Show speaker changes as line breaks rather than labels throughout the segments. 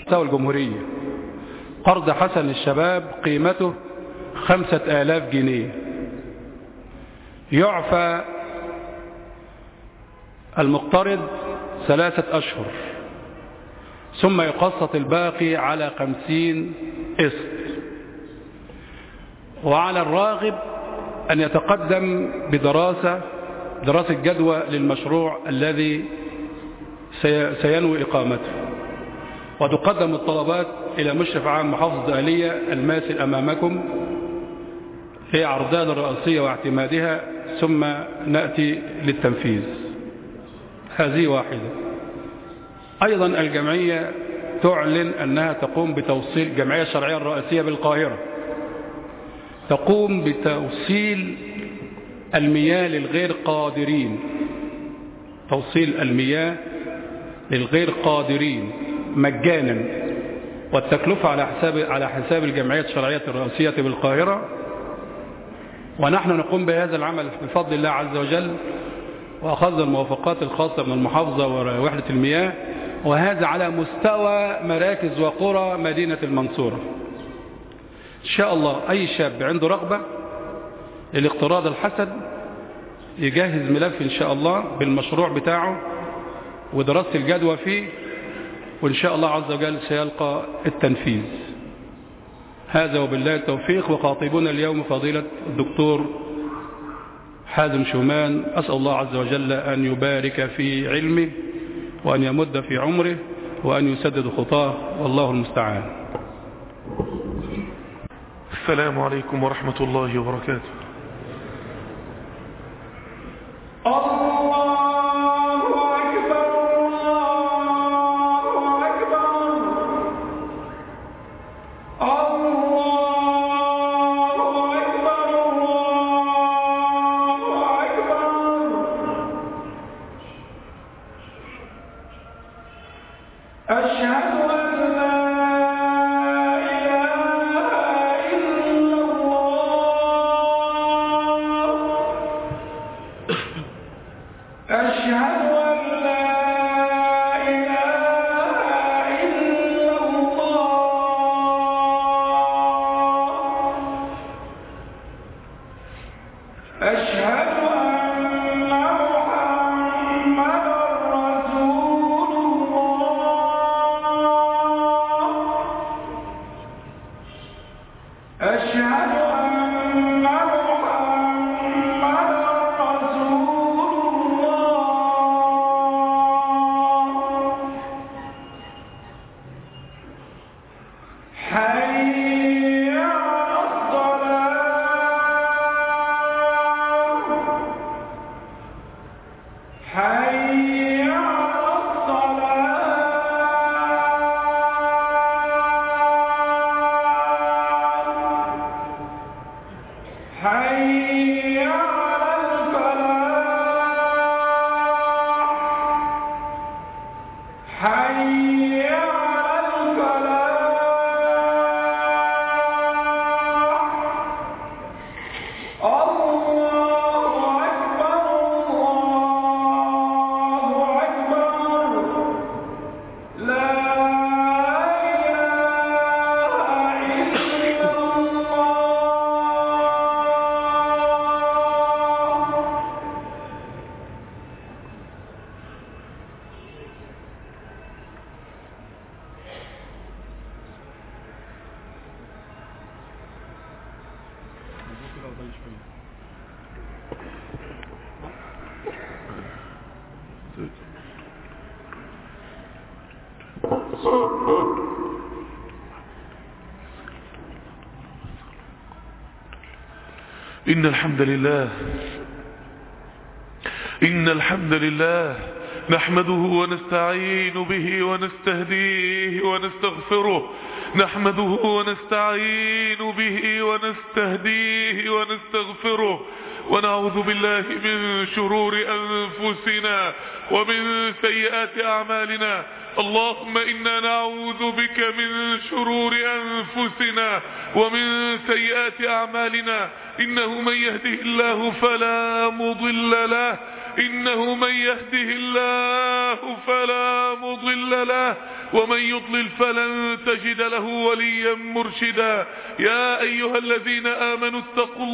مستوى الجمهورية قرض حسن للشباب قيمته خمسة آلاف جنيه يعفى المقترض ثلاثة أشهر ثم يقسط الباقي على خمسين قسط وعلى الراغب أن يتقدم بدراسة دراسة جدوى للمشروع الذي سينوي إقامته وتقدم الطلبات إلى مشرف عام محافظة آلية الماثل أمامكم في عرضها الرئاسية واعتمادها ثم نأتي للتنفيذ هذه واحدة أيضا الجمعية تعلن أنها تقوم بتوصيل الجمعية الشرعية الرئاسية بالقاهرة تقوم بتوصيل المياه للغير قادرين توصيل المياه للغير قادرين مجانا والتكلفة على حساب على حساب الجمعية الشرعية الرئاسية بالقاهرة ونحن نقوم بهذا العمل بفضل الله عز وجل وأخذنا الموافقات الخاصة من المحافظة ووحدة المياه وهذا على مستوى مراكز وقرى مدينة المنصورة إن شاء الله أي شاب عنده رغبة للاقتراض الحسن يجهز ملف إن شاء الله بالمشروع بتاعه ودراسة الجدوى فيه وإن شاء الله عز وجل سيلقى التنفيذ هذا وبالله التوفيق وخاطبنا اليوم فضيلة الدكتور حازم شومان أسأل الله عز وجل أن يبارك في علمه وأن يمد في عمره وأن يسدد خطاه والله المستعان
السلام عليكم ورحمة الله وبركاته إن الحمد لله إن الحمد لله نحمده ونستعين به ونستهديه ونستغفره نحمده ونستعين به ونستهديه ونستغفره ونعوذ بالله من شرور أنفسنا ومن سيئات أعمالنا اللهم إنا نعوذ بك من شرور أنفسنا ومن سيئات أعمالنا إنه من يهده الله فلا مضل له إنه من يهده الله فلا مضل له ومن يضلل فلن تجد له وليا مرشدا يا أيها الذين آمنوا اتقوا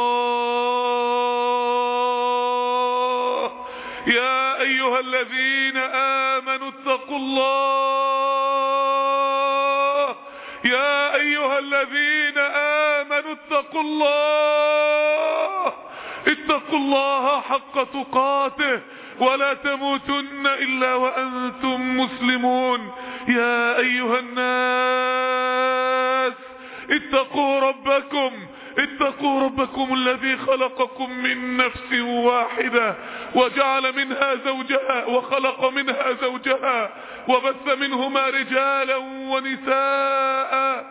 الله يا أيها الذين آمنوا اتقوا الله يا أيها الذين آمنوا اتقوا الله اتقوا الله حق تقاته ولا تموتن إلا وأنتم مسلمون يا أيها الناس اتقوا ربكم اتقوا ربكم الذي خلقكم من نفس واحدة وجعل منها زوجها وخلق منها زوجها وبث منهما رجالا ونساء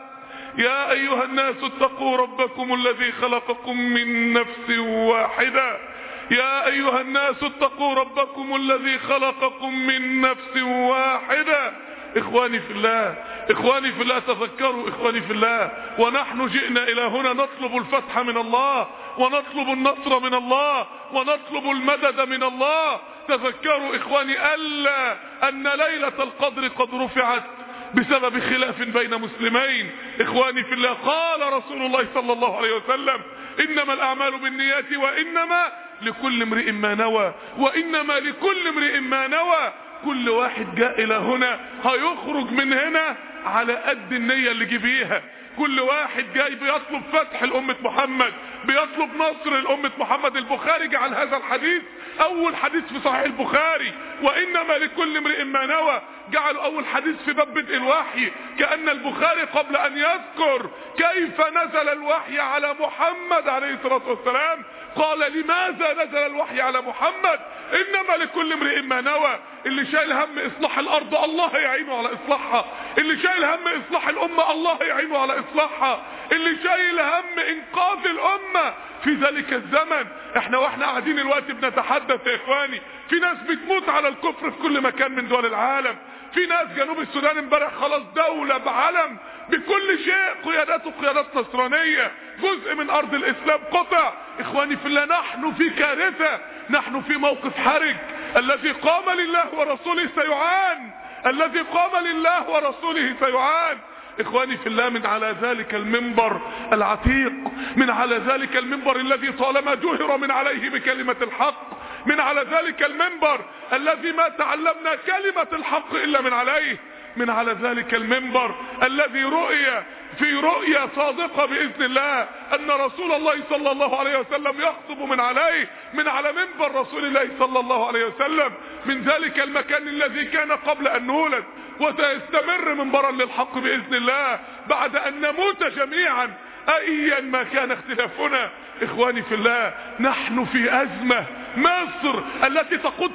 يا أيها الناس اتقوا ربكم الذي خلقكم من نفس واحدة يا أيها الناس اتقوا ربكم الذي خلقكم من نفس واحدة إخواني في الله إخواني في الله تذكروا إخواني في الله ونحن جئنا إلى هنا نطلب الفتح من الله ونطلب النصر من الله ونطلب المدد من الله تذكروا إخواني ألا أن ليلة القدر قد رفعت بسبب خلاف بين مسلمين إخواني في الله قال رسول الله صلى الله عليه وسلم إنما الأعمال بالنيات وإنما لكل امرئ ما نوى وإنما لكل امرئ ما نوى كل واحد جاء إلى هنا هيخرج من هنا على قد النية اللي جه كل واحد جاي بيطلب فتح لأمة محمد بيطلب نصر لأمة محمد البخاري جعل هذا الحديث أول حديث في صحيح البخاري وإنما لكل امرئ ما نوى جعل أول حديث في باب بدء الوحي كأن البخاري قبل أن يذكر كيف نزل الوحي على محمد عليه الصلاة والسلام قال لماذا نزل الوحي على محمد إنما لكل امرئ ما نوى اللي شايل هم إصلاح الأرض الله يعينه على إصلاحها اللي شايل هم إصلاح الأمة الله يعينه على إصلاحها اللي شايل هم إنقاذ الأمة في ذلك الزمن احنا واحنا قاعدين الوقت بنتحدث يا اخواني في ناس بتموت على الكفر في كل مكان من دول العالم في ناس جنوب السودان امبارح خلاص دولة بعلم بكل شيء قياداته قيادات نصرانية جزء من ارض الاسلام قطع اخواني في الله نحن في كارثة نحن في موقف حرج الذي قام لله ورسوله سيعان الذي قام لله ورسوله سيعان اخواني في الله من على ذلك المنبر العتيق من على ذلك المنبر الذي طالما جهر من عليه بكلمة الحق من على ذلك المنبر الذي ما تعلمنا كلمة الحق الا من عليه من على ذلك المنبر الذي رؤي في رؤيا صادقة بإذن الله أن رسول الله صلى الله عليه وسلم يخطب من عليه من على منبر رسول الله صلى الله عليه وسلم من ذلك المكان الذي كان قبل أن نولد وسيستمر منبرا للحق بإذن الله بعد أن نموت جميعا أيا ما كان اختلافنا إخواني في الله نحن في أزمة مصر التي تقود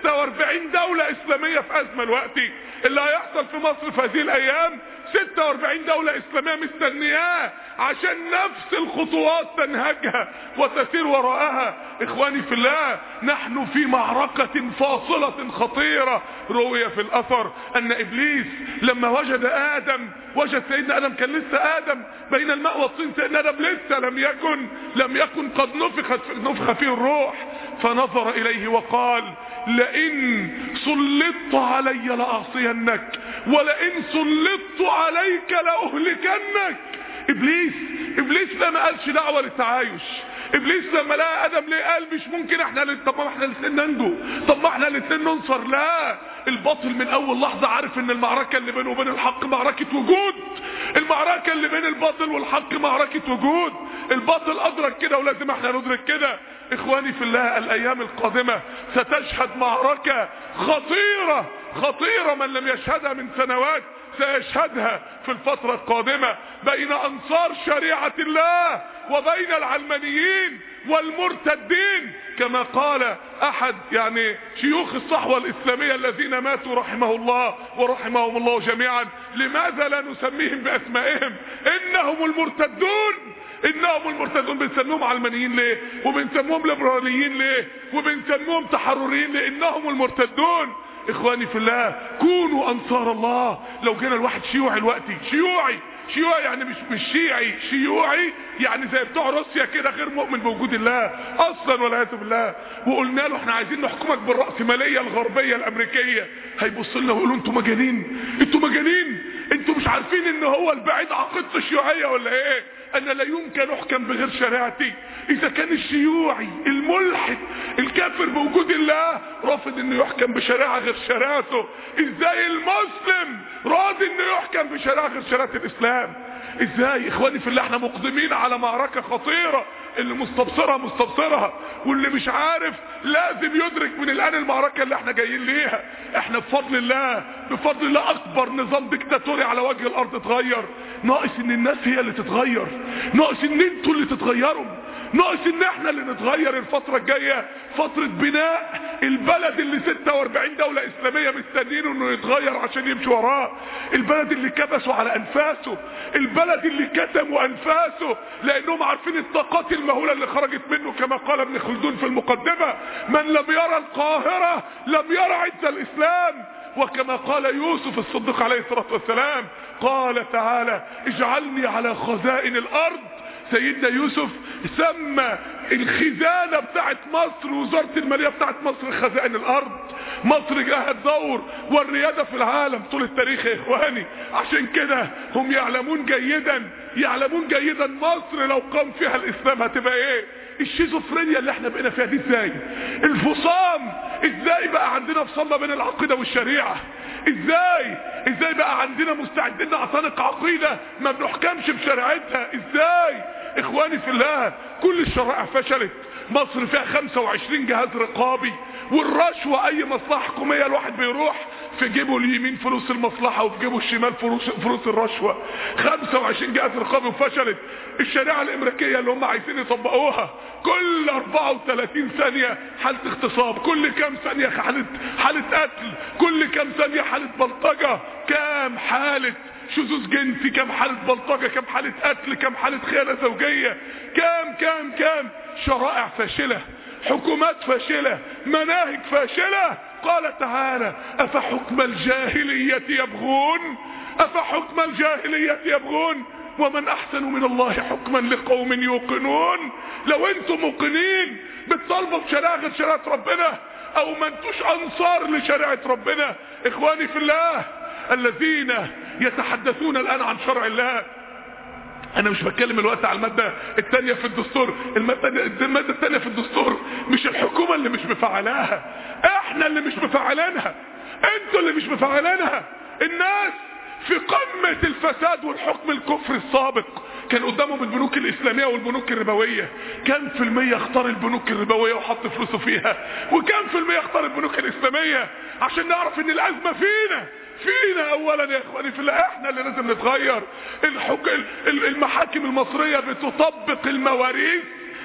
46 دولة إسلامية في أزمة الوقت اللي هيحصل في مصر في هذه الأيام 46 دولة إسلامية مستنياه عشان نفس الخطوات تنهجها وتسير وراءها إخواني في الله نحن في معركة فاصلة خطيرة روي في الأثر أن إبليس لما وجد آدم وجد سيدنا آدم كان لسه آدم بين الماء والطين سيدنا آدم لسه لم يكن لم يكن قد نفخت نفخ فيه الروح فنظر إليه وقال لئن سلطت علي لأعصينك ولئن سلطت عليك لأهلكنك إبليس إبليس ده ما قالش دعوة للتعايش ابليس لما لقى ادم ليه قال مش ممكن احنا ل... طب ما احنا الاثنين ننجو طب ما احنا الاثنين ننصر لا الباطل من اول لحظه عارف ان المعركه اللي بينه وبين الحق معركه وجود المعركه اللي بين الباطل والحق معركه وجود الباطل ادرك كده ولازم احنا ندرك كده اخواني في الله الايام القادمه ستشهد معركه خطيره خطيره من لم يشهدها من سنوات سيشهدها في الفترة القادمة بين أنصار شريعة الله وبين العلمانيين والمرتدين كما قال أحد يعني شيوخ الصحوة الإسلامية الذين ماتوا رحمه الله ورحمهم الله جميعا لماذا لا نسميهم بأسمائهم إنهم المرتدون انهم المرتدون بنسميهم علمانيين ليه وبنسميهم ليبراليين ليه وبنسميهم تحرريين ليه انهم المرتدون اخواني في الله كونوا انصار الله لو جينا الواحد شيوعي دلوقتي شيوعي شيوعي يعني مش مش شيعي شيوعي يعني زي بتوع روسيا كده غير مؤمن بوجود الله اصلا والعياذ بالله وقلنا له احنا عايزين نحكمك بالراسماليه الغربيه الامريكيه هيبص لنا ويقولوا انتوا مجانين انتوا مجانين انتوا مش عارفين ان هو البعيد عقيدته الشيوعيه ولا ايه انا لا يمكن احكم بغير شريعتي اذا كان الشيوعي الملحد الكافر بوجود الله رافض انه يحكم بشريعه غير شريعته ازاي المسلم راضي انه يحكم بشريعه غير شريعه الاسلام ازاي اخواني في الله احنا مقدمين على معركه خطيره اللي مستبصرها مستبصرها واللي مش عارف لازم يدرك من الان المعركه اللي احنا جايين ليها احنا بفضل الله بفضل الله اكبر نظام ديكتاتوري على وجه الارض اتغير ناقص ان الناس هي اللي تتغير ناقص ان انتوا اللي تتغيروا ناقص ان احنا اللي نتغير الفترة الجاية فترة بناء البلد اللي 46 دولة اسلامية مستنينه انه يتغير عشان يمشي وراه البلد اللي كبسوا على انفاسه البلد اللي كتموا انفاسه لانهم عارفين الطاقات المهولة اللي خرجت منه كما قال ابن خلدون في المقدمة من لم يرى القاهرة لم يرى عز الاسلام وكما قال يوسف الصديق عليه الصلاة والسلام قال تعالى اجعلني على خزائن الارض سيدنا يوسف سمى الخزانة بتاعت مصر وزارة المالية بتاعت مصر خزائن الارض مصر جاها الدور والريادة في العالم طول التاريخ يا اخواني عشان كده هم يعلمون جيدا يعلمون جيدا مصر لو قام فيها الاسلام هتبقى ايه الشيزوفرينيا اللي احنا بقينا فيها دي ازاي الفصام ازاي بقى عندنا فصلنا بين العقيدة والشريعة ازاي ازاي بقى عندنا مستعدين نعتنق عقيدة ما بنحكمش بشريعتها ازاي اخواني في الله كل الشرائع فشلت مصر فيها 25 جهاز رقابي والرشوة اي مصلحة حكومية الواحد بيروح في جيبه اليمين فلوس المصلحة وفي جيبه الشمال فلوس, فلوس الرشوة 25 جهاز رقابي وفشلت الشريعة الامريكية اللي هم عايزين يطبقوها كل 34 ثانية حالة اغتصاب كل كام ثانية حالة حالة قتل كل كام ثانية حالة بلطجة كام حالة شذوذ جنسي كم حالة بلطجة كم حالة قتل كم حالة خيانة زوجية كام كام كام شرائع فاشلة حكومات فاشلة مناهج فاشلة قال تعالى أفحكم الجاهلية يبغون أفحكم الجاهلية يبغون ومن أحسن من الله حكما لقوم يوقنون لو انتم موقنين بتطالبوا بشريعة غير شريعة ربنا او ما انتوش انصار لشريعة ربنا اخواني في الله الذين يتحدثون الان عن شرع الله انا مش بتكلم الوقت على المادة التانية في الدستور المادة, المادة التانية في الدستور مش الحكومة اللي مش مفعلاها احنا اللي مش مفعلينها انتوا اللي مش مفعلينها الناس في قمة الفساد والحكم الكفر السابق كان قدامهم البنوك الاسلامية والبنوك الربوية كم في المية اختار البنوك الربوية وحط فلوسه فيها وكم في المية اختار البنوك الاسلامية عشان نعرف ان الازمة فينا فينا اولا يا اخواني في الله احنا اللي لازم نتغير الحك... المحاكم المصرية بتطبق المواريث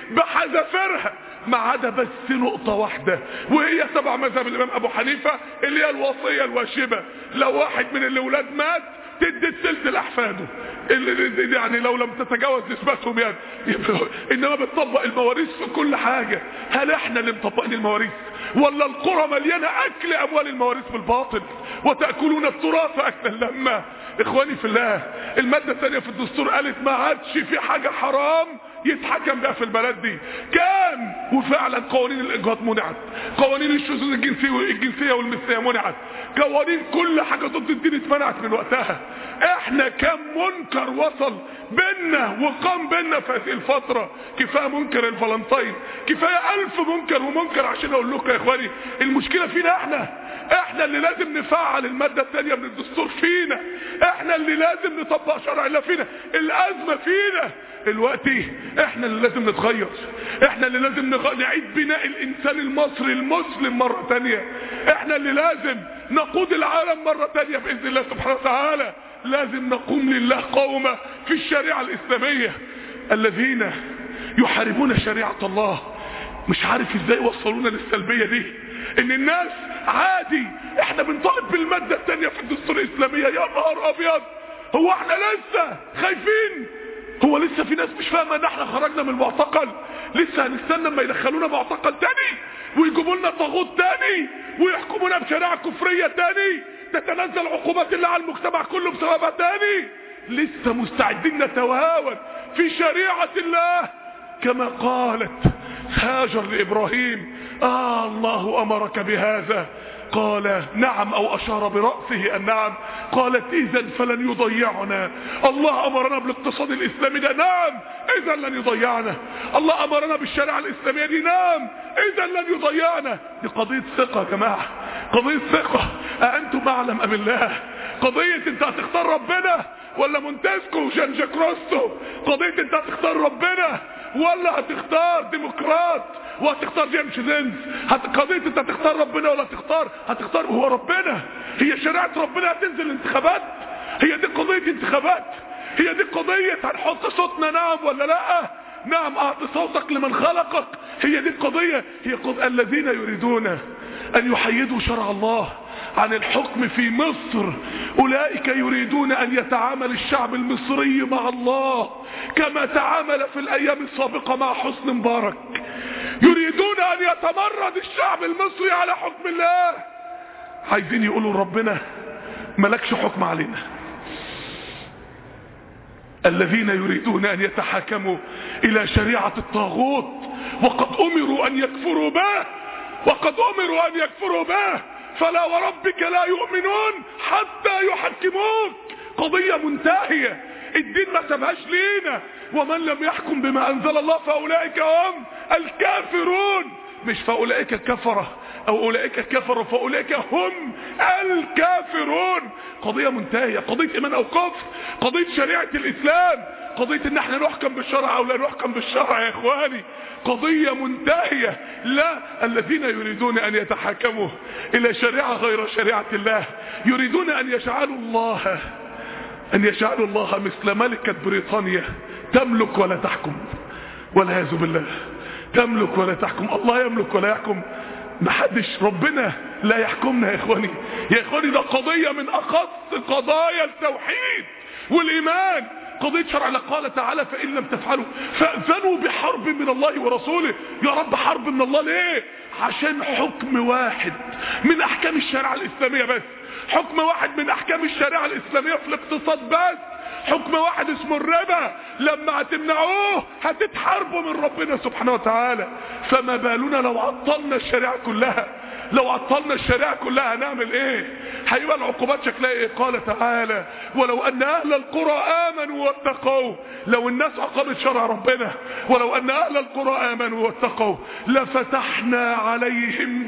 بحذافيرها ما عدا بس نقطة واحدة وهي تبع مذهب الامام ابو حنيفة اللي هي الوصية الواشبة لو واحد من الاولاد مات تدي الثلث لاحفاده اللي يعني لو لم تتجاوز نسبتهم يعني انما بتطبق المواريث في كل حاجة هل احنا اللي مطبقين المواريث ولا القرى مليانة اكل اموال المواريث بالباطل وتأكلون التراث اكلا لما اخواني في الله المادة الثانية في الدستور قالت ما عادش في حاجة حرام يتحكم بها في البلد دي كان وفعلا قوانين الاجهاض منعت قوانين الشذوذ الجنسية الجنسية والمثلية منعت قوانين كل حاجة ضد الدين اتمنعت من وقتها احنا كم منكر وصل بينا وقام بينا في هذه الفترة كفاية منكر الفالنتين كفاية الف منكر ومنكر عشان اقول لكم يا اخواني المشكلة فينا احنا احنا اللي لازم نفعل المادة الثانية من الدستور فينا احنا اللي لازم نطبق شرع الله فينا الازمة فينا الوقت احنا اللي لازم نتغير احنا اللي لازم نغ... نعيد بناء الانسان المصري المسلم مرة تانية احنا اللي لازم نقود العالم مرة تانية باذن الله سبحانه وتعالى لازم نقوم لله قومة في الشريعة الاسلامية الذين يحاربون شريعة الله مش عارف ازاي وصلونا للسلبية دي ان الناس عادي احنا بنطالب بالمادة التانية في الدستور الاسلامية يا نهار ابيض هو احنا لسه خايفين هو لسه في ناس مش فاهمه ان احنا خرجنا من المعتقل لسه هنستنى لما يدخلونا معتقل تاني ويجيبوا لنا طاغوت تاني ويحكمونا بشريعه كفريه تاني تتنزل عقوبات الله على المجتمع كله بسببها تاني لسه مستعدين نتوهاون في شريعه الله كما قالت هاجر لابراهيم آه الله امرك بهذا قال نعم او اشار برأسه النعم قالت اذا فلن يضيعنا الله امرنا بالاقتصاد الاسلامي ده نعم اذا لن يضيعنا الله امرنا بالشريعة الاسلامية دي نعم اذا لن يضيعنا دي قضية ثقة يا جماعة قضية ثقة أأنتم أعلم أم الله قضية انت هتختار ربنا ولا مونتسكو وجان جاك روستو قضية انت هتختار ربنا ولا هتختار ديمقراط وهتختار جيمس زينز هت... قضية انت هتختار ربنا ولا تختار هتختار هو ربنا هي شريعة ربنا هتنزل الانتخابات هي دي قضية انتخابات هي دي قضية هنحط صوتنا نعم ولا لا نعم اعطي صوتك لمن خلقك هي دي القضية هي قضية الذين يريدون ان يحيدوا شرع الله عن الحكم في مصر اولئك يريدون ان يتعامل الشعب المصري مع الله كما تعامل في الايام السابقة مع حسن مبارك يريدون ان يتمرد الشعب المصري على حكم الله عايزين يقولوا ربنا ملكش حكم علينا الذين يريدون ان يتحاكموا الى شريعة الطاغوت وقد امروا ان يكفروا به وقد امروا ان يكفروا به فلا وربك لا يؤمنون حتى يحكموك قضية منتهية الدين ما سابهاش لينا ومن لم يحكم بما انزل الله فاولئك هم الكافرون مش فاولئك الكفرة او اولئك الكفرة فاولئك هم الكافرون قضية منتهية قضية ايمان او كفر قضية شريعة الاسلام قضية ان احنا نحكم بالشرع او لا نحكم بالشرع يا اخواني قضية منتهية لا الذين يريدون ان يتحكموا الى شريعة غير شريعة الله يريدون ان يجعلوا الله ان يجعلوا الله مثل ملكة بريطانيا تملك ولا تحكم والعياذ بالله تملك ولا تحكم الله يملك ولا يحكم محدش ربنا لا يحكمنا يا اخواني يا اخواني ده قضية من اخص قضايا التوحيد والايمان قضية شرع الله قال تعالى فإن لم تفعلوا فأذنوا بحرب من الله ورسوله يا رب حرب من الله ليه عشان حكم واحد من أحكام الشريعة الإسلامية بس حكم واحد من أحكام الشريعة الإسلامية في الاقتصاد بس حكم واحد اسمه الربا لما هتمنعوه هتتحاربوا من ربنا سبحانه وتعالى فما بالنا لو عطلنا الشريعة كلها لو عطلنا الشريعة كلها هنعمل ايه هيبقى العقوبات شكلها ايه قال تعالى ولو ان اهل القرى امنوا واتقوا لو الناس عقبت شرع ربنا ولو ان اهل القرى امنوا واتقوا لفتحنا عليهم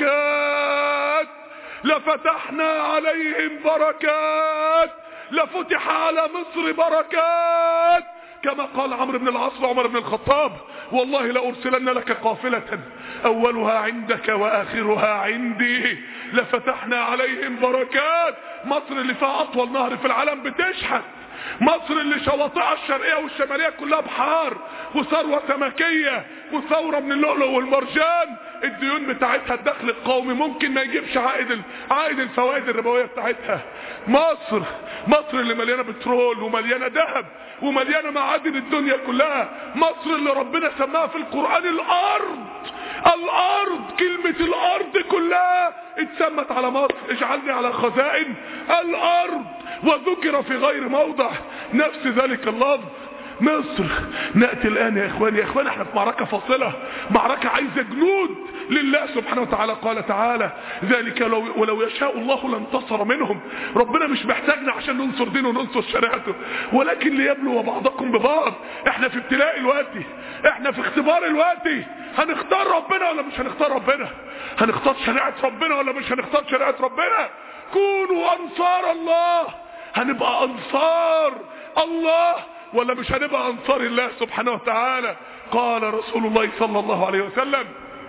بركات لفتحنا عليهم بركات لفتح على مصر بركات كما قال عمرو بن العاص وعمر بن الخطاب والله لأرسلن لك قافلة أولها عندك وآخرها عندي لفتحنا عليهم بركات مصر اللي فيها أطول نهر في العالم بتشحت مصر اللي شواطئها الشرقية والشمالية كلها بحار وثروة سمكية وثورة من اللؤلؤ والمرجان الديون بتاعتها الدخل القومي ممكن ما يجيبش عائد عائد الفوائد الربوية بتاعتها مصر مصر اللي مليانة بترول ومليانة ذهب ومليانة معادن الدنيا كلها مصر اللي ربنا سماها في القرآن الأرض الأرض كلمة الأرض كلها اتسمت على مصر اجعلني على خزائن الأرض وذكر في غير موضع نفس ذلك اللفظ مصر نأتي الآن يا إخواني يا إخواني احنا في معركة فاصلة معركة عايزة جنود لله سبحانه وتعالى قال تعالى ذلك لو ولو يشاء الله لانتصر منهم ربنا مش محتاجنا عشان ننصر دينه وننصر شريعته ولكن ليبلو بعضكم ببعض احنا في ابتلاء الوقت احنا في اختبار الوقت هنختار ربنا ولا مش هنختار ربنا هنختار شريعة ربنا ولا مش هنختار شريعة ربنا كونوا انصار الله هنبقى انصار الله ولا مش هنبقى انصار الله سبحانه وتعالى قال رسول الله صلى الله عليه وسلم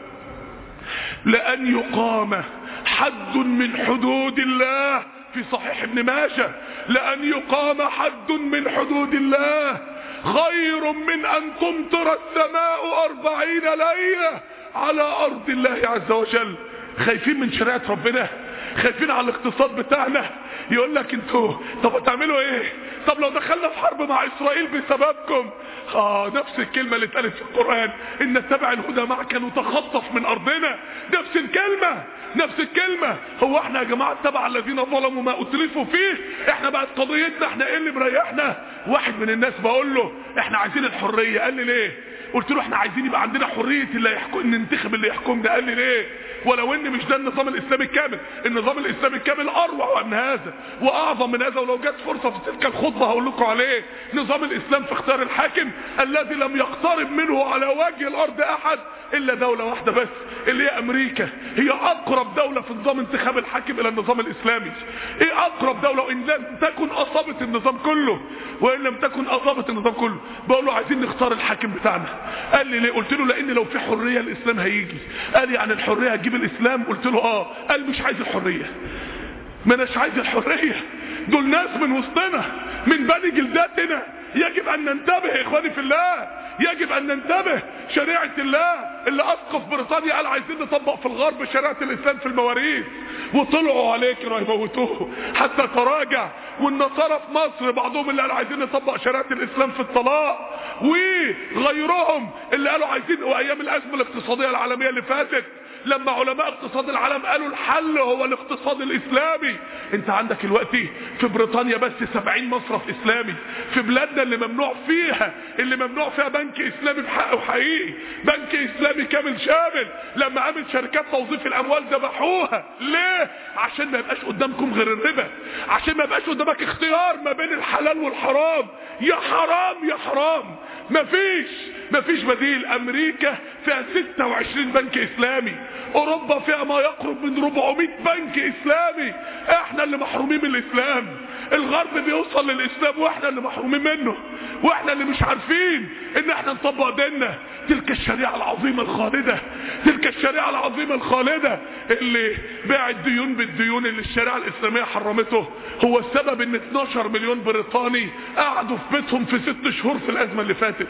لأن يقام حد من حدود الله في صحيح ابن ماجه لأن يقام حد من حدود الله خير من أن تمطر السماء أربعين ليلة على أرض الله عز وجل خايفين من شريعة ربنا خايفين على الاقتصاد بتاعنا يقول لك انتوا طب هتعملوا ايه طب لو دخلنا في حرب مع اسرائيل بسببكم اه نفس الكلمة اللي اتقالت في القرآن ان نتبع الهدى معك نتخطف من ارضنا نفس الكلمة نفس الكلمة هو احنا يا جماعة تبع الذين ظلموا ما اتلفوا فيه احنا بقت قضيتنا احنا ايه اللي مريحنا واحد من الناس بقول له احنا عايزين الحرية قال لي ليه قلت له احنا عايزين يبقى عندنا حرية اللي يحكم ننتخب اللي يحكمنا قال لي ليه ولو ان مش ده النظام الاسلامي الكامل النظام الاسلامي الكامل اروع من هذا واعظم من هذا ولو جت فرصة في تلك الخطبة هقول لكم عليه نظام الاسلام في اختيار الحاكم الذي لم يقترب منه على وجه الارض احد الا دولة واحدة بس اللي هي امريكا هي اقرب دولة في نظام انتخاب الحاكم الى النظام الاسلامي ايه اقرب دولة ان لم تكن اصابت النظام كله وان لم تكن اصابت النظام كله بقول له عايزين نختار الحاكم بتاعنا قال لي ليه قلت له لان لو في حرية الاسلام هيجي قال لي يعني الحرية هتجيب الاسلام قلت له اه قال مش عايز الحرية ما اناش عايز الحرية دول ناس من وسطنا من بني جلداتنا يجب ان ننتبه يا اخواني في الله يجب ان ننتبه شريعة الله اللي اسقف بريطانيا قال عايزين نطبق في الغرب شريعة الاسلام في المواريث وطلعوا عليك يموتوه حتى تراجع والنصارى في مصر بعضهم اللي قالوا عايزين نطبق شريعة الاسلام في الطلاق وغيرهم اللي قالوا عايزين وايام الازمة الاقتصادية العالمية اللي فاتت لما علماء اقتصاد العالم قالوا الحل هو الاقتصاد الاسلامي انت عندك الوقت في بريطانيا بس 70 مصرف اسلامي في بلادنا اللي ممنوع فيها اللي ممنوع فيها بنك اسلامي بحقه حقيقي بنك اسلامي كامل شامل لما قامت شركات توظيف الاموال ذبحوها ليه عشان ما يبقاش قدامكم غير الربا عشان ما يبقاش قدامك اختيار ما بين الحلال والحرام يا حرام يا حرام مفيش مفيش بديل امريكا فيها 26 بنك اسلامي اوروبا فيها ما يقرب من 400 بنك اسلامي احنا اللي محرومين من الاسلام الغرب بيوصل للاسلام واحنا اللي محرومين منه واحنا اللي مش عارفين ان احنا نطبق ديننا تلك الشريعة العظيمة الخالدة تلك الشريعة العظيمة الخالدة اللي باع الديون بالديون اللي الشريعة الاسلامية حرمته هو السبب ان 12 مليون بريطاني قعدوا في بيتهم في ست شهور في الازمة اللي فاتت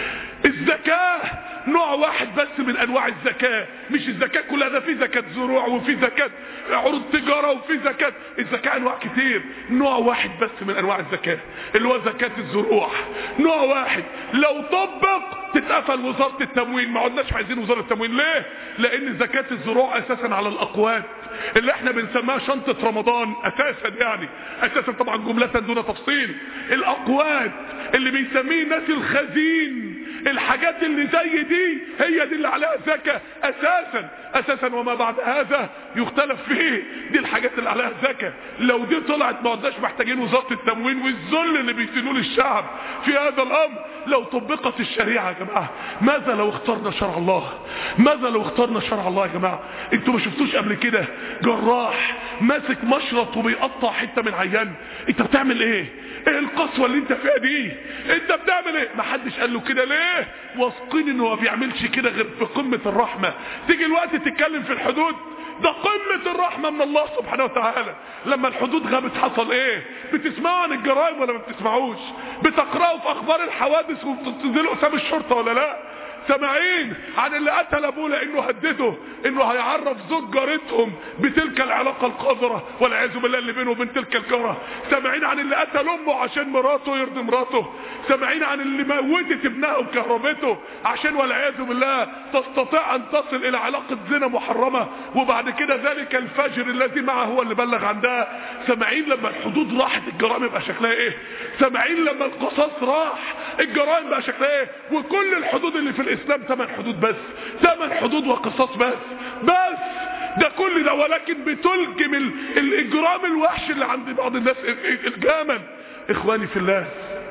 الزكاة نوع واحد بس من انواع الزكاة مش الزكاة كلها ده في زكاة زروع وفي زكاة عروض تجارة وفي زكاة الزكاة انواع كتير نوع واحد بس من انواع الزكاة اللي هو زكاة الزروع نوع واحد لو طبق تتقفل وزارة التموين ما عدناش عايزين وزارة التموين ليه لان زكاة الزروع اساسا على الاقوات اللي احنا بنسميها شنطة رمضان اساسا يعني اساسا طبعا جملة دون تفصيل الاقوات اللي بيسميه الناس الخزين الحاجات اللي زي دي هي دي اللي عليها زكاة اساسا اساسا وما بعد هذا يختلف فيه دي الحاجات اللي عليها زكاة لو دي طلعت ما عدناش محتاجين وزارة التموين والذل اللي بيسنوه للشعب في هذا الامر لو طبقت الشريعة يا جماعة ماذا لو اخترنا شرع الله ماذا لو اخترنا شرع الله يا جماعة انتوا ما شفتوش قبل كده جراح ماسك مشرط وبيقطع حتة من عيان انت بتعمل ايه ايه القسوة اللي انت فيها دي انت بتعمل ايه ما حدش قال له كده ليه واثقين انه ما بيعملش كده غير في قمة الرحمة تيجي الوقت تتكلم في الحدود ده قمة الرحمة من الله سبحانه وتعالى لما الحدود غابت حصل ايه بتسمعوا عن الجرائم ولا ما بتسمعوش بتقرأوا في اخبار الحوادث وبتنزلوا قسام الشرطة ولا لا سامعين عن اللي قتل ابوه لانه هدده انه هيعرف زوج جارتهم بتلك العلاقه القذره والعياذ بالله اللي بينه وبين تلك الجاره سامعين عن اللي قتل امه عشان مراته يرضي مراته سامعين عن اللي موتت ابنها وكهربته عشان والعياذ بالله تستطيع ان تصل الى علاقه زنا محرمه وبعد كده ذلك الفجر الذي معه هو اللي بلغ عن ده سامعين لما الحدود راحت الجرائم يبقى شكلها ايه سامعين لما القصاص راح الجرائم بقى شكلها ايه وكل الحدود اللي في الاسلام ثمان حدود بس ثمان حدود وقصاص بس بس ده كل ده ولكن بتلجم ال- الاجرام الوحش اللي عند بعض الناس الجاما اخواني في الله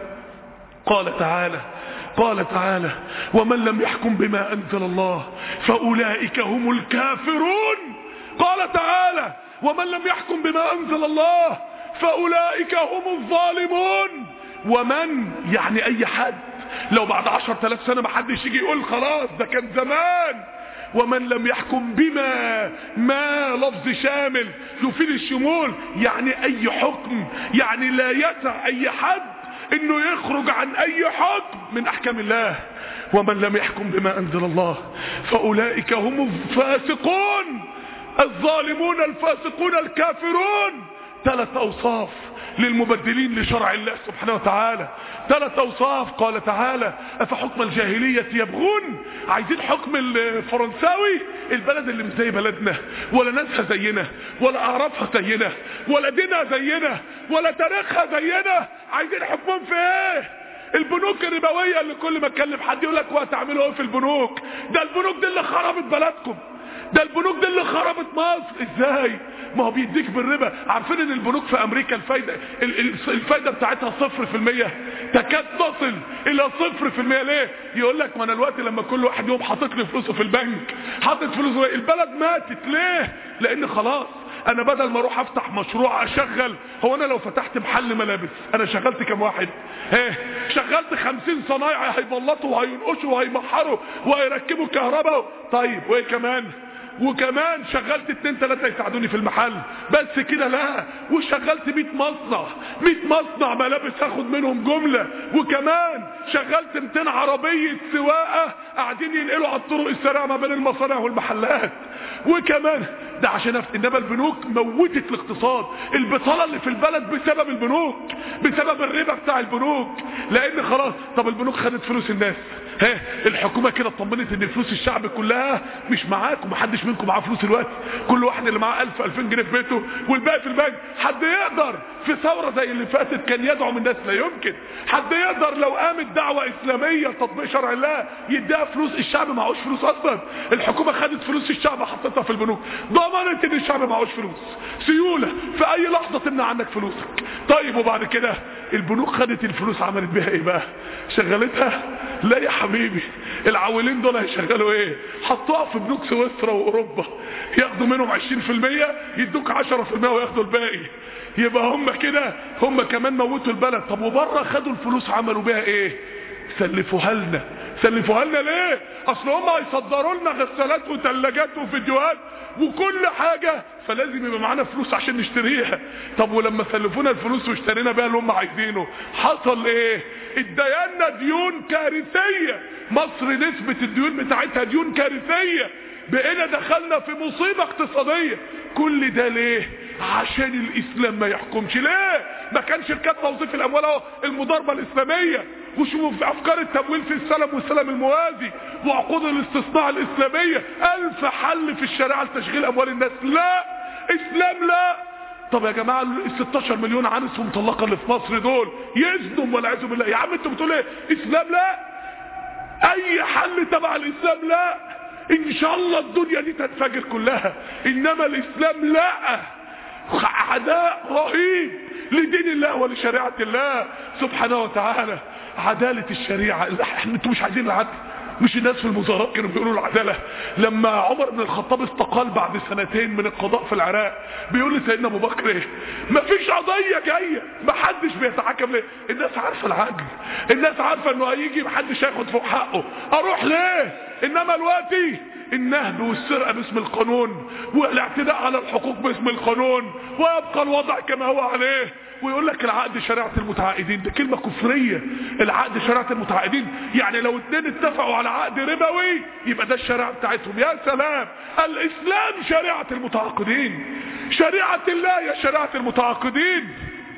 قال تعالى قال تعالى ومن لم يحكم بما انزل الله فاولئك هم الكافرون قال تعالى ومن لم يحكم بما انزل الله فاولئك هم الظالمون ومن يعني اي حد لو بعد عشر تلاف سنة ما حدش يجي يقول خلاص ده كان زمان ومن لم يحكم بما ما لفظ شامل يفيد الشمول يعني اي حكم يعني لا يسع اي حد انه يخرج عن اي حكم من احكام الله ومن لم يحكم بما انزل الله فاولئك هم الفاسقون الظالمون الفاسقون الكافرون ثلاث اوصاف للمبدلين لشرع الله سبحانه وتعالى ثلاث اوصاف قال تعالى افحكم الجاهلية يبغون عايزين حكم الفرنساوي البلد اللي مش زي بلدنا ولا ناسها زينا ولا اعرافها زينا ولا دينها زينا ولا تاريخها زينا عايزين حكمهم في ايه البنوك الربوية اللي كل ما اتكلم حد يقول لك وهتعملوا ايه في البنوك ده البنوك دي اللي خربت بلدكم ده البنوك دي اللي خربت مصر ازاي ما هو بيديك بالربا عارفين ان البنوك في امريكا الفايدة الفايدة بتاعتها صفر في المية تكاد تصل الى صفر في المية ليه يقول لك ما انا الوقت لما كل واحد يوم حاطط لي فلوسه في البنك حاطط فلوسه البلد ماتت ليه لان خلاص انا بدل ما اروح افتح مشروع اشغل هو انا لو فتحت محل ملابس انا شغلت كم واحد ايه شغلت خمسين صنايعي هيبلطوا وهينقشوا وهيمحروا وهيركبوا كهرباء طيب وايه كمان وكمان شغلت اتنين تلاتة يساعدوني في المحل بس كده لا وشغلت 100 مصنع 100 مصنع ملابس هاخد منهم جملة وكمان شغلت 200 عربية سواقة قاعدين ينقلوا على الطرق السريعة ما بين المصانع والمحلات وكمان ده عشان أفت... انما البنوك موتت الاقتصاد البطالة اللي في البلد بسبب البنوك بسبب الربا بتاع البنوك لان خلاص طب البنوك خدت فلوس الناس ها الحكومة كده اطمنت ان فلوس الشعب كلها مش معاك ومحدش منكم معاه فلوس الوقت كل واحد اللي معاه 1000 2000 جنيه في بيته والباقي في البنك حد يقدر في ثورة زي اللي فاتت كان يدعو من الناس لا يمكن حد يقدر لو قامت دعوة اسلامية لتطبيق شرع الله يديها فلوس الشعب معهوش فلوس اصلا الحكومة خدت فلوس الشعب حطتها في البنوك ضمنت ان الشعب معهوش فلوس سيولة في اي لحظة تمنع عنك فلوسك طيب وبعد كده البنوك خدت الفلوس عملت بيها ايه بقى شغلتها لا يا حبيبي العوالين دول هيشغلوا ايه حطوها في بنوك سويسرا واوروبا ياخدوا منهم 20% يدوك 10% وياخدوا الباقي يبقى هم كده هم كمان موتوا البلد طب وبره خدوا الفلوس عملوا بيها ايه سلفوها لنا سلفوها لنا ليه اصل هم هيصدروا لنا غسالات وثلاجات وفيديوهات وكل حاجة فلازم يبقى معانا فلوس عشان نشتريها طب ولما سلفونا الفلوس واشترينا بيها اللي هم عايزينه حصل ايه ادينا ديون كارثية مصر نسبة الديون بتاعتها ديون كارثية بقينا دخلنا في مصيبة اقتصادية كل ده ليه عشان الاسلام ما يحكمش ليه ما كان شركات توظيف الاموال اهو المضاربة الاسلامية وشوفوا في افكار التمويل في السلم والسلم الموازي وعقود الاستصناع الاسلامية الف حل في الشريعة لتشغيل اموال الناس لا اسلام لا طب يا جماعة ال 16 مليون عنس ومطلقة اللي في مصر دول يزنوا والعياذ بالله يا عم انتوا بتقولوا ايه اسلام لا اي حل تبع الاسلام لا ان شاء الله الدنيا دي تنفجر كلها انما الاسلام لا عداء رهيب لدين الله ولشريعة الله سبحانه وتعالى عدالة الشريعة انتوا مش عايزين العدل مش الناس في المظاهرات كانوا بيقولوا العدالة لما عمر بن الخطاب استقال بعد سنتين من القضاء في العراق بيقول لسيدنا ابو بكر ايه مفيش قضية جاية محدش بيتحكم ليه الناس عارفة العدل الناس عارفة انه هيجي محدش هياخد فوق حقه اروح ليه انما الوقتي النهب والسرقة باسم القانون والاعتداء على الحقوق باسم القانون ويبقى الوضع كما هو عليه ويقول لك العقد شريعة المتعاقدين ده كلمة كفرية العقد شريعة المتعاقدين يعني لو اتنين اتفقوا على عقد ربوي يبقى ده الشريعة بتاعتهم يا سلام الاسلام شريعة المتعاقدين شريعة الله يا شريعة المتعاقدين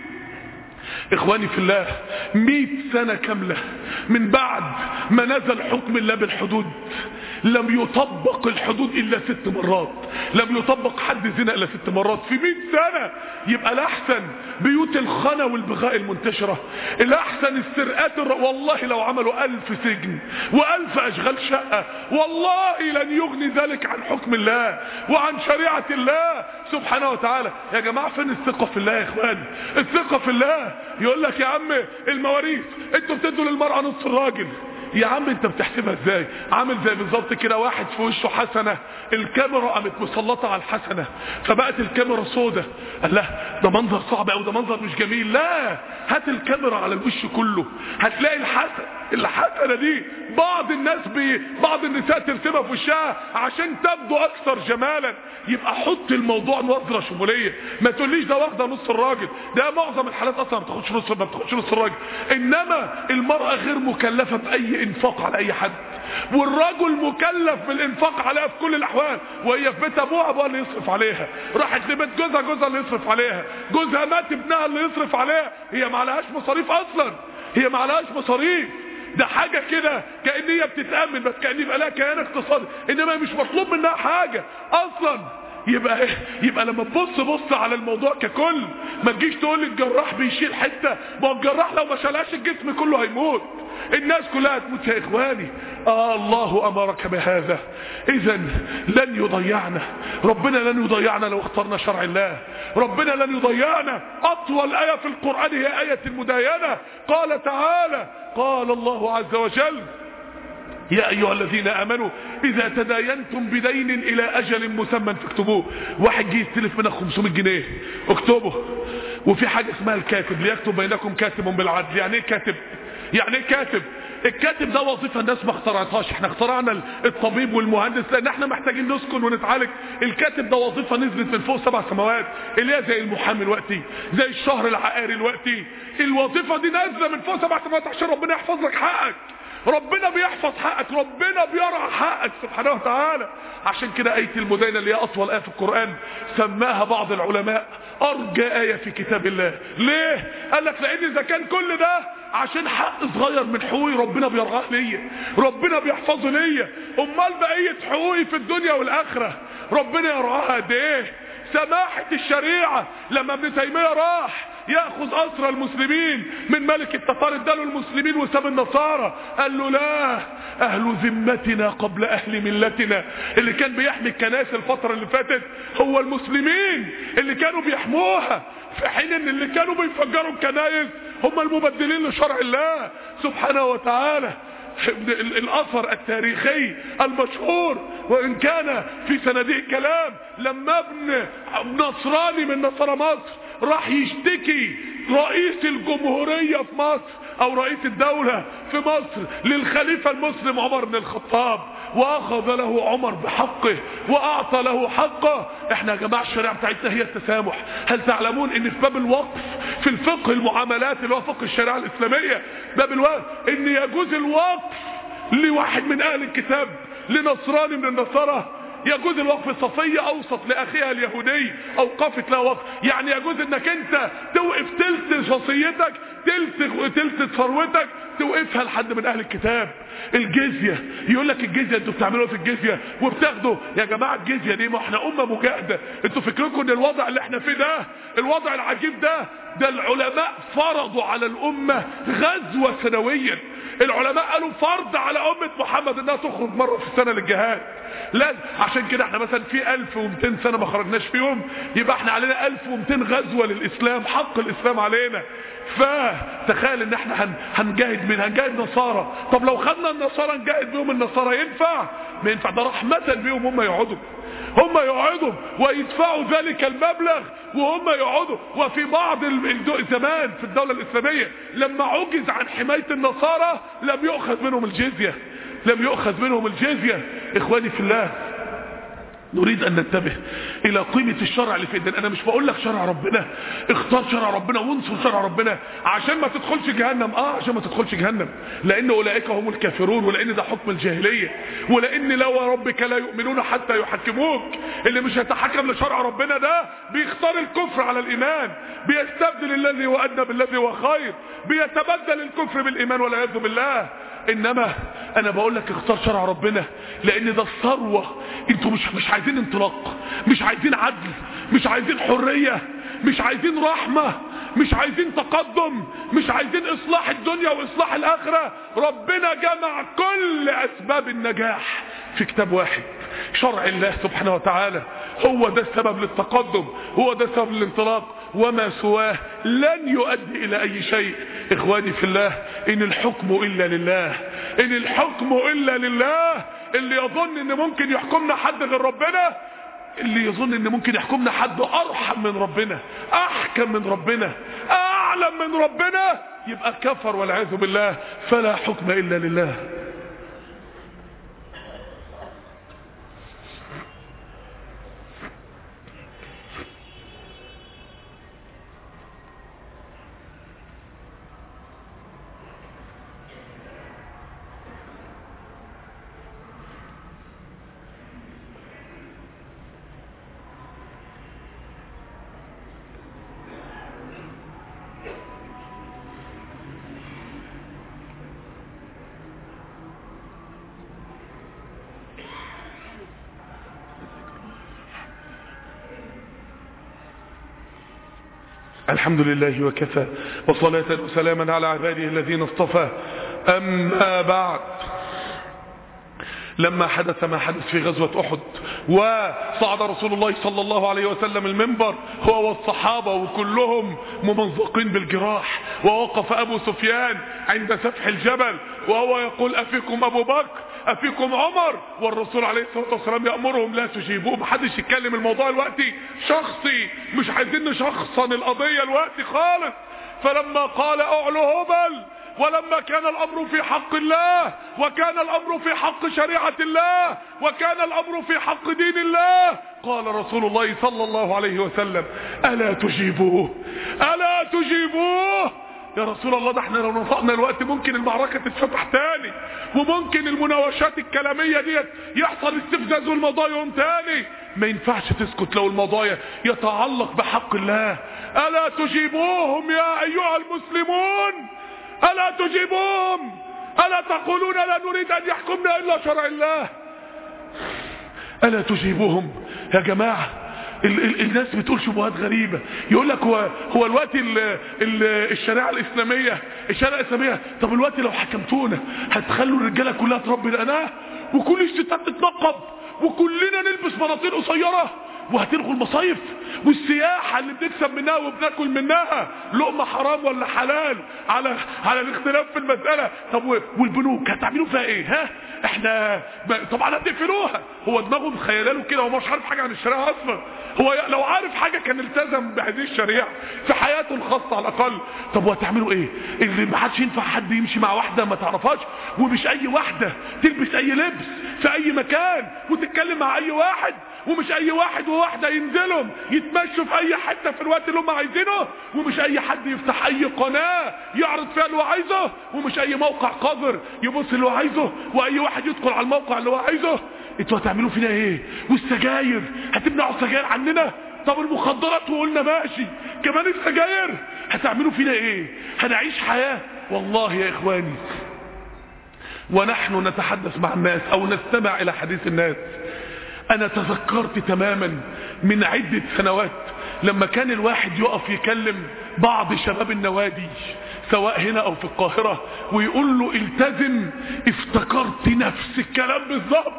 اخواني في الله مئة سنة كاملة من بعد ما نزل حكم الله بالحدود لم يطبق الحدود الا ست مرات لم يطبق حد زنا الا ست مرات في مئة سنة يبقى الاحسن بيوت الخنا والبغاء المنتشرة الاحسن السرقات الر... والله لو عملوا الف سجن والف اشغال شقة والله لن يغني ذلك عن حكم الله وعن شريعة الله سبحانه وتعالى يا جماعة فين الثقة في الله يا اخواني الثقة في الله يقول لك يا عم المواريث انتوا بتدوا للمرأة نص الراجل يا عم انت بتحسبها ازاي عامل زي بالظبط كده واحد في وشه حسنة الكاميرا قامت مسلطة على الحسنة فبقت الكاميرا سودة قال لا ده منظر صعب او ده منظر مش جميل لا هات الكاميرا على الوش كله هتلاقي الحسن الحسنة دي بعض الناس بي بعض النساء ترسمها في وشها عشان تبدو اكثر جمالا يبقى حط الموضوع نظرة شمولية ما تقوليش ده واخده نص الراجل ده معظم الحالات اصلا ما بتاخدش نص ما بتاخدش نص الراجل انما المرأة غير مكلفة باي انفاق على اي حد والرجل مكلف بالانفاق عليها في كل الاحوال وهي في بيت ابوها ابوها اللي يصرف عليها راحت لبيت جوزها جوزها اللي يصرف عليها جوزها مات ابنها اللي يصرف عليها هي ما عليهاش مصاريف اصلا هي ما عليهاش مصاريف ده حاجة كده كأن هي بتتأمن بس كأن يبقى لها كيان اقتصادي انما مش مطلوب منها حاجة اصلا يبقى يبقى لما تبص بص على الموضوع ككل ما تجيش تقول الجراح بيشيل حته ما هو الجراح لو ما شالهاش الجسم كله هيموت الناس كلها هتموت يا اخواني آه الله امرك بهذا اذا لن يضيعنا ربنا لن يضيعنا لو اخترنا شرع الله ربنا لن يضيعنا اطول ايه في القران هي ايه المداينه قال تعالى قال الله عز وجل يا أيها الذين آمنوا إذا تداينتم بدين إلى أجل مسمى فاكتبوه واحد جه يستلف منك 500 جنيه اكتبه وفي حاجة اسمها الكاتب ليكتب بينكم كاتب بالعدل يعني ايه كاتب يعني ايه كاتب الكاتب ده وظيفة الناس ما اخترعتهاش احنا اخترعنا الطبيب والمهندس لان احنا محتاجين نسكن ونتعالج الكاتب ده وظيفة نزلت من فوق سبع سماوات اللي هي زي المحامي الوقتي زي الشهر العقاري الوقتي الوظيفة دي نازلة من فوق سبع سماوات عشان ربنا يحفظ لك حقك ربنا بيحفظ حقك ربنا بيرعى حقك سبحانه وتعالى عشان كده آية المدينة اللي هي أطول آية في القرآن سماها بعض العلماء أرجى آية في كتاب الله ليه؟ قال لك لأن إذا كان كل ده عشان حق صغير من حقوقي ربنا بيرعاه ليا ربنا بيحفظه ليا امال بقية حقوقي في الدنيا والآخرة ربنا يرعاها قد ايه سماحة الشريعة لما ابن تيمية راح ياخذ اسرى المسلمين من ملك التتار اداله المسلمين وساب النصارى قال له لا اهل ذمتنا قبل اهل ملتنا اللي كان بيحمي الكنائس الفتره اللي فاتت هو المسلمين اللي كانوا بيحموها في حين ان اللي كانوا بيفجروا الكنائس هم المبدلين لشرع الله سبحانه وتعالى الاثر التاريخي المشهور وان كان في صناديق كلام لما ابن نصراني من نصارى مصر راح يشتكي رئيس الجمهورية في مصر او رئيس الدولة في مصر للخليفة المسلم عمر بن الخطاب واخذ له عمر بحقه واعطى له حقه احنا يا جماعة الشريعة بتاعتنا هي التسامح هل تعلمون ان في باب الوقف في الفقه المعاملات اللي هو فقه الشريعة الاسلامية باب الوقف ان يجوز الوقف لواحد من اهل الكتاب لنصراني من النصارى يجوز الوقف صفية اوسط لاخيها اليهودي اوقفت لها وقف يعني يجوز انك انت توقف تلت وصيتك تلت تلت ثروتك توقفها لحد من اهل الكتاب الجزية يقول لك الجزية انتوا بتعملوا في الجزية وبتاخدوا يا جماعة الجزية دي ما احنا امة مجاهدة انتوا فكركم ان الوضع اللي احنا فيه ده الوضع العجيب ده ده العلماء فرضوا على الامة غزوة سنويا العلماء قالوا فرض على امة محمد انها تخرج مرة في السنة للجهاد لا عشان كده احنا مثلا في 1200 سنة ما خرجناش فيهم يبقى احنا علينا 1200 غزوة للاسلام حق الاسلام علينا فتخيل ان احنا هن هنجاهد من هنجاهد نصارى طب لو خدنا النصارى نجاهد بيهم النصارى ينفع ما ينفع ده رحمة بيهم هم يقعدوا هم يقعدوا ويدفعوا ذلك المبلغ وهم يقعدوا وفي بعض الزمان في الدولة الإسلامية لما عجز عن حماية النصارى لم يؤخذ منهم الجزية لم يؤخذ منهم الجزية إخواني في الله نريد ان ننتبه الى قيمة الشرع اللي في ايدنا انا مش بقول لك شرع ربنا اختار شرع ربنا وانصر شرع ربنا عشان ما تدخلش جهنم اه عشان ما تدخلش جهنم لان اولئك هم الكافرون ولان ده حكم الجاهلية ولان لو ربك لا يؤمنون حتى يحكموك اللي مش هيتحكم لشرع ربنا ده بيختار الكفر على الايمان بيستبدل الذي هو ادنى بالذي هو خير بيتبدل الكفر بالايمان والعياذ بالله انما انا بقول لك اختار شرع ربنا لان ده الثروة انتوا مش مش عايزين انطلاق مش عايزين عدل مش عايزين حرية مش عايزين رحمة مش عايزين تقدم مش عايزين اصلاح الدنيا واصلاح الاخرة ربنا جمع كل اسباب النجاح في كتاب واحد شرع الله سبحانه وتعالى هو ده السبب للتقدم هو ده السبب للانطلاق وما سواه لن يؤدي الى اي شيء اخواني في الله ان الحكم الا لله ان الحكم الا لله اللي يظن ان ممكن يحكمنا حد غير ربنا اللي يظن ان ممكن يحكمنا حد ارحم من ربنا احكم من ربنا اعلم من ربنا يبقى كفر والعياذ بالله فلا حكم الا لله الحمد لله وكفى وصلاة وسلاما على عباده الذين اصطفى أما بعد لما حدث ما حدث في غزوة أحد وصعد رسول الله صلى الله عليه وسلم المنبر هو والصحابة وكلهم ممزقين بالجراح ووقف أبو سفيان عند سفح الجبل وهو يقول أفيكم أبو بكر أفيكم عمر والرسول عليه الصلاة والسلام يأمرهم لا تجيبوه محدش يتكلم الموضوع الوقتي شخصي مش عايزين نشخصن القضية الوقتي خالص فلما قال اعلو هبل ولما كان الامر في حق الله وكان الامر في حق شريعة الله وكان الامر في حق دين الله قال رسول الله صلى الله عليه وسلم الا تجيبوه الا تجيبوه يا رسول الله ده احنا لو نطقنا الوقت ممكن المعركة تتفتح تاني وممكن المناوشات الكلامية ديت يحصل استفزاز والموضوع يوم تاني ما ينفعش تسكت لو الموضوع يتعلق بحق الله الا تجيبوهم يا ايها المسلمون الا تجيبوهم الا تقولون لا نريد ان يحكمنا الا شرع الله الا تجيبوهم يا جماعه ال ال الناس بتقول شبهات غريبة يقول لك هو هو الوقت ال ال الشريعة الإسلامية الشريعة الإسلامية طب الوقت لو حكمتونا هتخلوا الرجالة كلها تربي الأناه وكل الستات تتنقب وكلنا نلبس بناطيل قصيرة وهتلغوا المصايف والسياحة اللي بنكسب منها وبناكل منها لقمة حرام ولا حلال على على الاختلاف في المسألة طب والبنوك هتعملوا فيها ايه ها احنا طبعا هتقفلوها هو دماغه متخيلاله كده هو مش عارف حاجة عن الشريعة اصلا هو لو عارف حاجة كان التزم بهذه الشريعة في حياته الخاصة على الاقل طب وهتعملوا ايه اللي ما حدش ينفع حد يمشي مع واحدة ما تعرفهاش ومش اي واحدة تلبس اي لبس في اي مكان وتتكلم مع اي واحد ومش اي واحد وواحدة ينزلوا يتمشوا في اي حتة في الوقت اللي هم عايزينه ومش اي حد يفتح اي قناة يعرض فيها اللي هو عايزه ومش اي موقع قذر يبص اللي هو عايزه واي واحد يدخل على الموقع اللي هو عايزه انتوا هتعملوا فينا ايه والسجاير هتمنعوا السجاير عننا طب المخدرات وقلنا ماشي كمان السجاير هتعملوا فينا ايه هنعيش حياة والله يا اخواني ونحن نتحدث مع الناس او نستمع الى حديث الناس انا تذكرت تماما من عدة سنوات لما كان الواحد يقف يكلم بعض شباب النوادي سواء هنا او في القاهرة ويقول له التزم افتكرت نفس الكلام بالظبط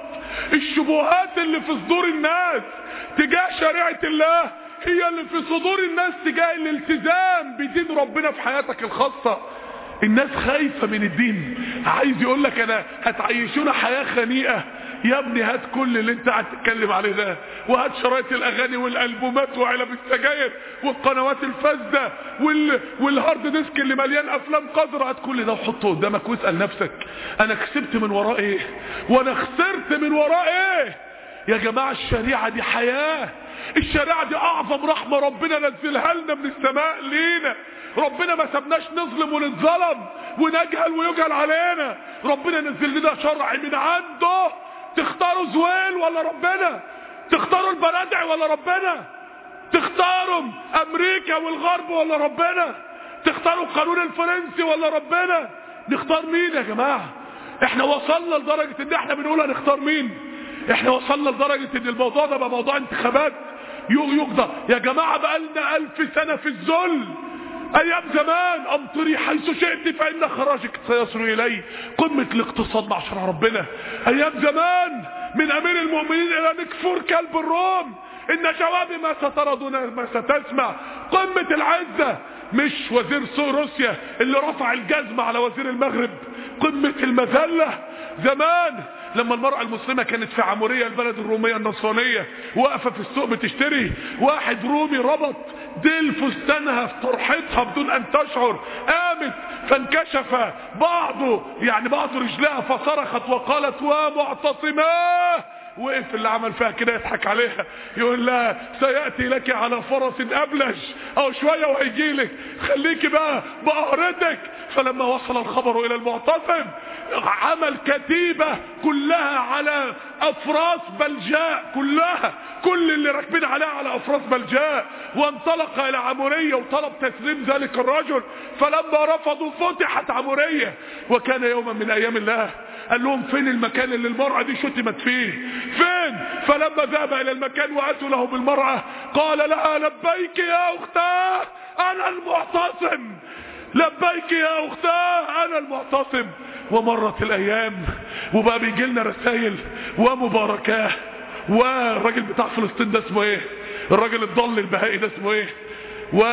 الشبهات اللي في صدور الناس تجاه شريعة الله هي اللي في صدور الناس تجاه الالتزام بدين ربنا في حياتك الخاصة الناس خايفة من الدين عايز يقول لك انا هتعيشونا حياة خنيئة يا ابني هات كل اللي انت قاعد تتكلم عليه ده وهات شرايط الاغاني والالبومات وعلب السجاير والقنوات الفاسده وال... والهارد ديسك اللي مليان افلام قذره هات كل ده وحطه قدامك واسال نفسك انا كسبت من وراه ايه وانا خسرت من وراه ايه يا جماعه الشريعه دي حياه الشريعه دي اعظم رحمه ربنا نزلها لنا من السماء لينا ربنا ما سبناش نظلم ونتظلم ونجهل ويجهل علينا ربنا نزل لنا شرع من عنده تختاروا زويل ولا ربنا تختاروا البرادع ولا ربنا تختاروا امريكا والغرب ولا ربنا تختاروا القانون الفرنسي ولا ربنا نختار مين يا جماعة احنا وصلنا لدرجة ان احنا بنقول هنختار مين احنا وصلنا لدرجة ان الموضوع ده بقى موضوع انتخابات يقضى يا جماعة بقالنا الف سنة في الذل ايام زمان امطري حيث شئت فان خراجك سيصل الي قمة الاقتصاد مع شرع ربنا ايام زمان من امير المؤمنين الى نكفور كلب الروم ان جوابي ما سترى دون ما ستسمع قمة العزة مش وزير روسيا اللي رفع الجزمة على وزير المغرب قمة المذلة زمان لما المرأة المسلمة كانت في عمورية البلد الرومية النصرانية واقفة في السوق بتشتري واحد رومي ربط ديل فستانها في طرحتها بدون ان تشعر قامت فانكشف بعضه يعني بعض رجلها فصرخت وقالت ومعتصماه وقف اللي عمل فيها كده يضحك عليها يقول لها سيأتي لك على فرس أبلج أو شوية وهيجي لك خليكي بقى بقهرتك فلما وصل الخبر إلى المعتصم عمل كتيبة كلها على أفراس بلجاء كلها كل اللي راكبين عليها على أفراس بلجاء وانطلق إلى عمورية وطلب تسليم ذلك الرجل فلما رفضوا فتحت عمورية وكان يوما من أيام الله قال لهم فين المكان اللي المرأة دي شتمت فيه فين فلما ذهب الى المكان واتوا له بالمرأة قال لها لبيك يا اختاه انا المعتصم لبيك يا اختاه انا المعتصم ومرت الايام وبقى بيجي لنا رسائل ومباركاه والراجل بتاع فلسطين ده اسمه ايه الراجل الضل البهائي ده اسمه ايه و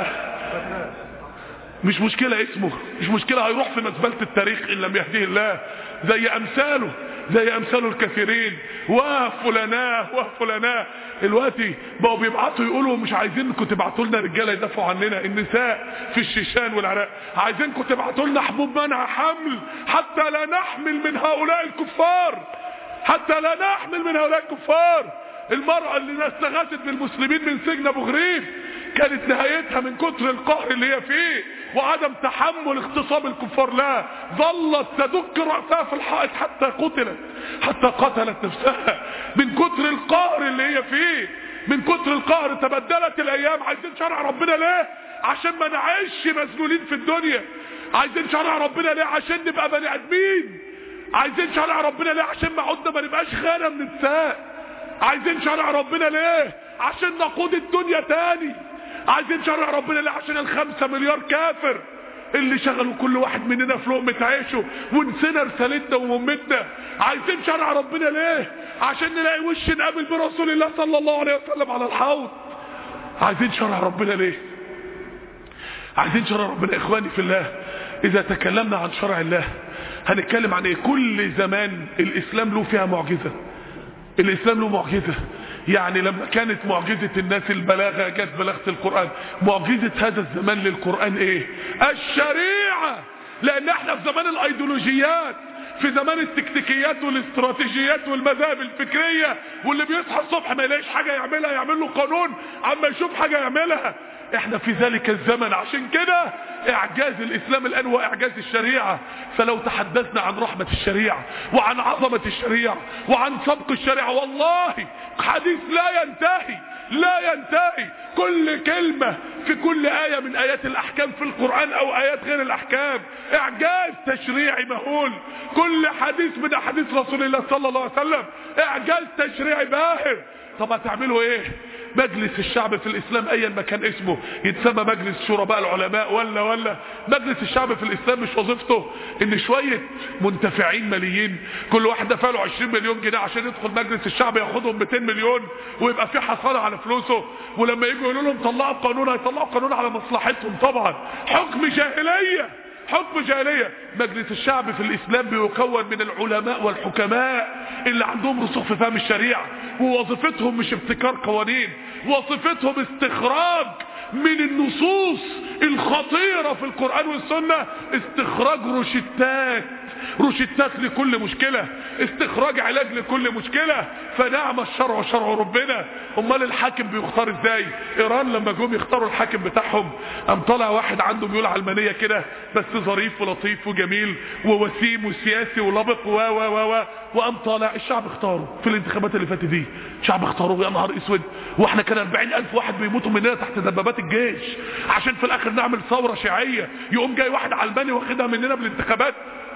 مش مشكلة اسمه مش مشكلة هيروح في مزبلة التاريخ ان لم يهديه الله زي امثاله زي امثاله الكثيرين وفلاناه وفلاناه دلوقتي بقوا بيبعتوا يقولوا مش عايزينكم تبعتوا لنا رجاله يدافعوا عننا النساء في الشيشان والعراق عايزينكم تبعتوا لنا حبوب منع حمل حتى لا نحمل من هؤلاء الكفار حتى لا نحمل من هؤلاء الكفار المرأة اللي استغاثت بالمسلمين من سجن ابو غريب كانت نهايتها من كتر القهر اللي هي فيه وعدم تحمل اغتصاب الكفار لا ظلت تدك رأسها في الحائط حتى قتلت حتى قتلت نفسها من كتر القهر اللي هي فيه من كتر القهر تبدلت الايام عايزين شرع ربنا ليه عشان ما نعيش مذلولين في الدنيا عايزين شرع ربنا ليه عشان نبقى بني ادمين عايزين شرع ربنا ليه عشان ما عدنا ما نبقاش غنم نتساء عايزين شرع ربنا ليه عشان نقود الدنيا تاني عايزين شرع ربنا ليه عشان الخمسة مليار كافر اللي شغلوا كل واحد مننا في لقمة عيشه ونسينا رسالتنا ومهمتنا عايزين شرع ربنا ليه عشان نلاقي وش نقابل برسول الله صلى الله عليه وسلم على الحوض عايزين شرع ربنا ليه عايزين شرع ربنا اخواني في الله اذا تكلمنا عن شرع الله هنتكلم عن ايه كل زمان الاسلام له فيها معجزة الاسلام له معجزة يعني لما كانت معجزة الناس البلاغة جت بلاغة القرآن معجزة هذا الزمان للقرآن ايه الشريعة لان احنا في زمان الايديولوجيات في زمان التكتيكيات والاستراتيجيات والمذاهب الفكرية واللي بيصحى الصبح ما يلاقيش حاجة يعملها يعمل له قانون عما يشوف حاجة يعملها احنا في ذلك الزمن عشان كده اعجاز الاسلام الان هو اعجاز الشريعة فلو تحدثنا عن رحمة الشريعة وعن عظمة الشريعة وعن سبق الشريعة والله حديث لا ينتهي لا ينتهي كل كلمة في كل آية من آيات الأحكام في القرآن أو آيات غير الأحكام إعجاز تشريعي مهول كل حديث من أحاديث رسول الله صلى الله عليه وسلم إعجاز تشريعي باهر طب هتعملوا إيه مجلس الشعب في الإسلام أيا ما كان اسمه يتسمى مجلس شرباء العلماء ولا ولا مجلس الشعب في الإسلام مش وظيفته إن شوية منتفعين ماليين كل واحد دفع له 20 مليون جنيه عشان يدخل مجلس الشعب ياخدهم 200 مليون ويبقى في حصانة على فلوسه ولما يجوا يقولوا لهم طلعوا قانون هيطلعوا قانون على مصلحتهم طبعا حكم جاهليه حكم جاهلية مجلس الشعب في الإسلام بيكون من العلماء والحكماء اللي عندهم رسوخ في فهم الشريعة ووظيفتهم مش ابتكار قوانين وظيفتهم استخراج من النصوص الخطيرة في القرآن والسنة استخراج روشتات روشتات لكل مشكلة استخراج علاج لكل مشكلة فنعم الشرع شرع ربنا امال الحاكم بيختار ازاي ايران لما جم يختاروا الحاكم بتاعهم قام طالع واحد عنده ميول علمانية كده بس ظريف ولطيف وجميل ووسيم وسياسي ولبق و و و و وقام طالع الشعب اختاره في الانتخابات اللي فاتت دي الشعب اختاره يا نهار اسود واحنا كان 40 الف واحد بيموتوا مننا تحت دبابات الجيش عشان في الاخر نعمل ثورة شيعية يقوم جاي واحد علماني واخدها مننا بالانتخابات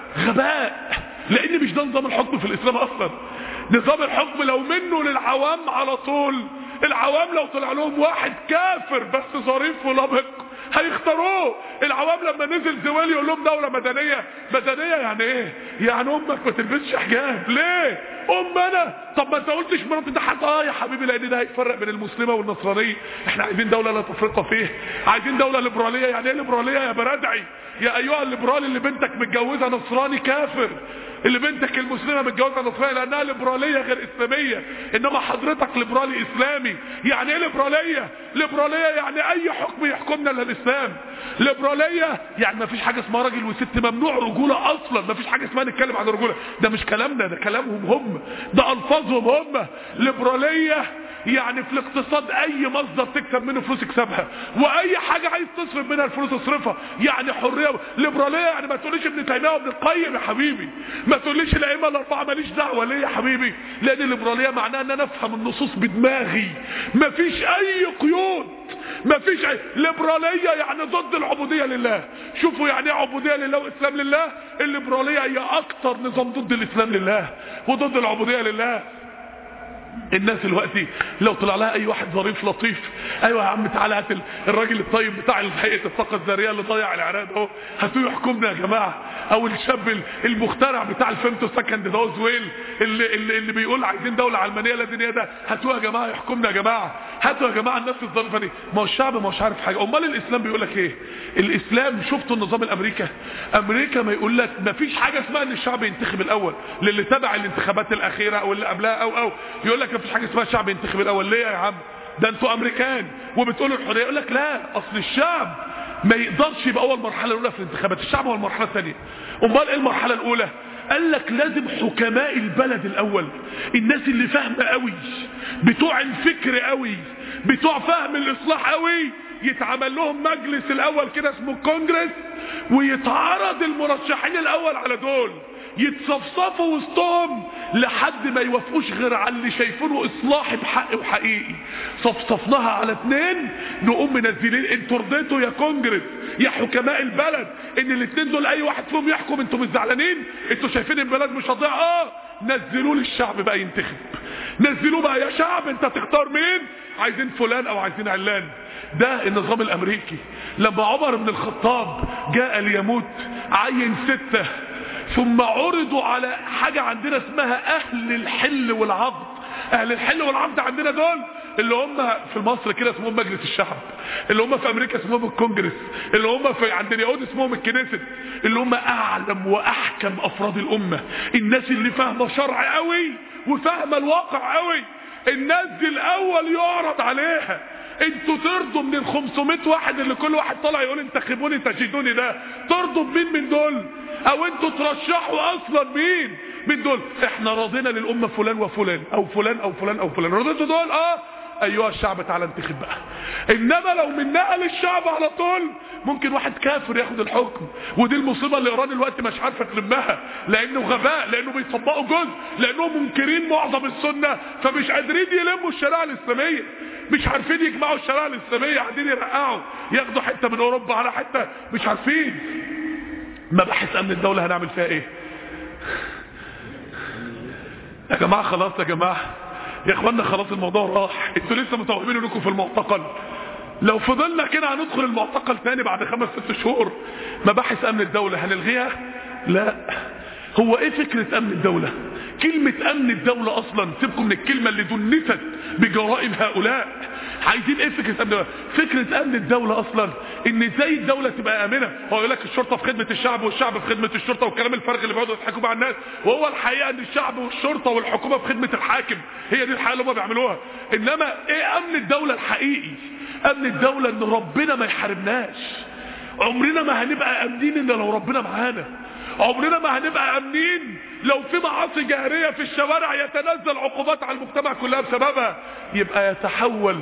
غباء لان مش ده نظام الحكم في الاسلام اصلا نظام الحكم لو منه للعوام على طول العوام لو طلع لهم واحد كافر بس ظريف ولبق هيختاروه العوام لما نزل زويل يقول لهم دولة مدنية مدنية يعني ايه يعني امك ما تلبسش حجاب ليه ام انا طب ما انت قلتش مراتي ده حق اه يا حبيبي لان ده هيفرق بين المسلمة والنصرانية احنا عايزين دولة لا تفرقة فيه عايزين دولة ليبرالية يعني ايه ليبرالية يا بردعي يا ايها الليبرالي اللي بنتك متجوزة نصراني كافر اللي بنتك المسلمة متجوزة نصرانية لانها ليبرالية غير اسلامية انما حضرتك ليبرالي اسلامي يعني ايه ليبرالية ليبرالية يعني اي حكم يحكمنا الا الاسلام ليبرالية يعني ما فيش حاجة اسمها راجل وست ممنوع رجولة اصلا ما فيش حاجة اسمها نتكلم عن الرجولة ده مش كلامنا ده كلامهم هم ده الفاظهم هم ليبرالية يعني في الاقتصاد اي مصدر تكسب منه فلوس اكسبها واي حاجة عايز تصرف منها الفلوس اصرفها يعني حرية ليبرالية يعني ما تقوليش ابن تيمية وابن القيم يا حبيبي ما تقوليش الائمة الاربعة ماليش دعوة ليه يا حبيبي لان الليبرالية معناها ان انا افهم النصوص بدماغي ما فيش اي قيود ما فيش اي ليبرالية يعني ضد العبودية لله شوفوا يعني ايه عبودية لله واسلام لله الليبرالية هي اكتر نظام ضد الاسلام لله وضد العبودية لله الناس دلوقتي لو طلع لها اي واحد ظريف لطيف ايوه يا عم تعالى هات الراجل الطيب بتاع هيئه الطاقه الذريه اللي ضيع العراق اهو هاتوه يحكمنا يا جماعه او الشاب المخترع بتاع الفيمتو سكند ده زويل اللي, اللي, اللي بيقول عايزين دوله علمانيه لا دينيه ده هاتوه يا جماعه يحكمنا يا جماعه هاتوا يا جماعه الناس الظريفه دي ما هو الشعب ما هوش عارف حاجه امال الاسلام بيقول لك ايه الاسلام شفتوا النظام الامريكا امريكا ما يقول لك ما فيش حاجه اسمها ان الشعب ينتخب الاول للي تبع الانتخابات الاخيره او اللي قبلها او او يقول لك ما فيش حاجه اسمها الشعب ينتخب الاول ليه يا عم ده انتوا امريكان وبتقولوا الحريه يقول لك لا اصل الشعب ما يقدرش يبقى اول مرحله الاولى في الانتخابات الشعب هو المرحله الثانيه امال ايه المرحله الاولى قال لك لازم حكماء البلد الاول الناس اللي فاهمه قوي بتوع الفكر قوي بتوع فهم الاصلاح قوي يتعمل لهم مجلس الاول كده اسمه الكونجرس ويتعرض المرشحين الاول على دول يتصفصفوا وسطهم لحد ما يوافقوش غير على اللي شايفينه اصلاحي بحق وحقيقي صفصفناها على اتنين نقوم منزلين انتوا رضيتوا يا كونجرس يا حكماء البلد ان الاتنين دول اي واحد فيهم يحكم انتوا مش زعلانين انتوا شايفين البلد مش هتضيع اه نزلوه للشعب بقى ينتخب نزلوه بقى يا شعب انت تختار مين عايزين فلان او عايزين علان ده النظام الامريكي لما عمر بن الخطاب جاء ليموت عين ستة ثم عرضوا على حاجة عندنا اسمها اهل الحل والعقد اهل الحل والعقد عندنا دول اللي هم في مصر كده اسمهم مجلس الشعب اللي هم في امريكا اسمهم الكونجرس اللي هم في عند اليهود اسمهم الكنيست اللي هم اعلم واحكم افراد الامه الناس اللي فاهمه شرع قوي وفاهمه الواقع قوي الناس دي الاول يعرض عليها انتوا ترضوا من ال 500 واحد اللي كل واحد طالع يقول انتخبوني تجدوني ده ترضوا بمين من دول او انتوا ترشحوا اصلا مين من دول احنا راضينا للامه فلان وفلان او فلان او فلان او فلان رضيتوا دول اه ايها الشعب تعالى انتخب بقى انما لو من نقل الشعب على طول ممكن واحد كافر ياخد الحكم ودي المصيبه اللي ايران الوقت مش عارفه تلمها لانه غباء لانه بيطبقوا جزء لانهم منكرين معظم السنه فمش قادرين يلموا الشريعه الاسلاميه مش عارفين يجمعوا الشريعه الاسلاميه قاعدين يرقعوا ياخدوا حته من اوروبا على حته مش عارفين مباحث امن الدوله هنعمل فيها ايه يا جماعه خلاص يا جماعه يا اخوانا خلاص الموضوع راح انتوا لسه متوهمين انكم في المعتقل لو فضلنا كده هندخل المعتقل تاني بعد خمس ست شهور مباحث امن الدولة هنلغيها لا هو ايه فكرة امن الدولة كلمة امن الدولة اصلا سيبكم من الكلمة اللي دنست بجرائم هؤلاء عايزين ايه فكرة امن الدولة فكرة امن الدولة اصلا ان ازاي الدولة تبقى امنة هو يقول لك الشرطة في خدمة الشعب والشعب في خدمة الشرطة والكلام الفارغ اللي بيقعدوا يضحكوا مع الناس وهو الحقيقة ان الشعب والشرطة والحكومة في خدمة الحاكم هي دي الحقيقة اللي هم بيعملوها انما ايه امن الدولة الحقيقي امن الدولة ان ربنا ما يحاربناش عمرنا ما هنبقى امنين الا لو ربنا معانا عمرنا ما هنبقى امنين لو في معاصي جهرية في الشوارع يتنزل عقوبات على المجتمع كلها بسببها يبقى يتحول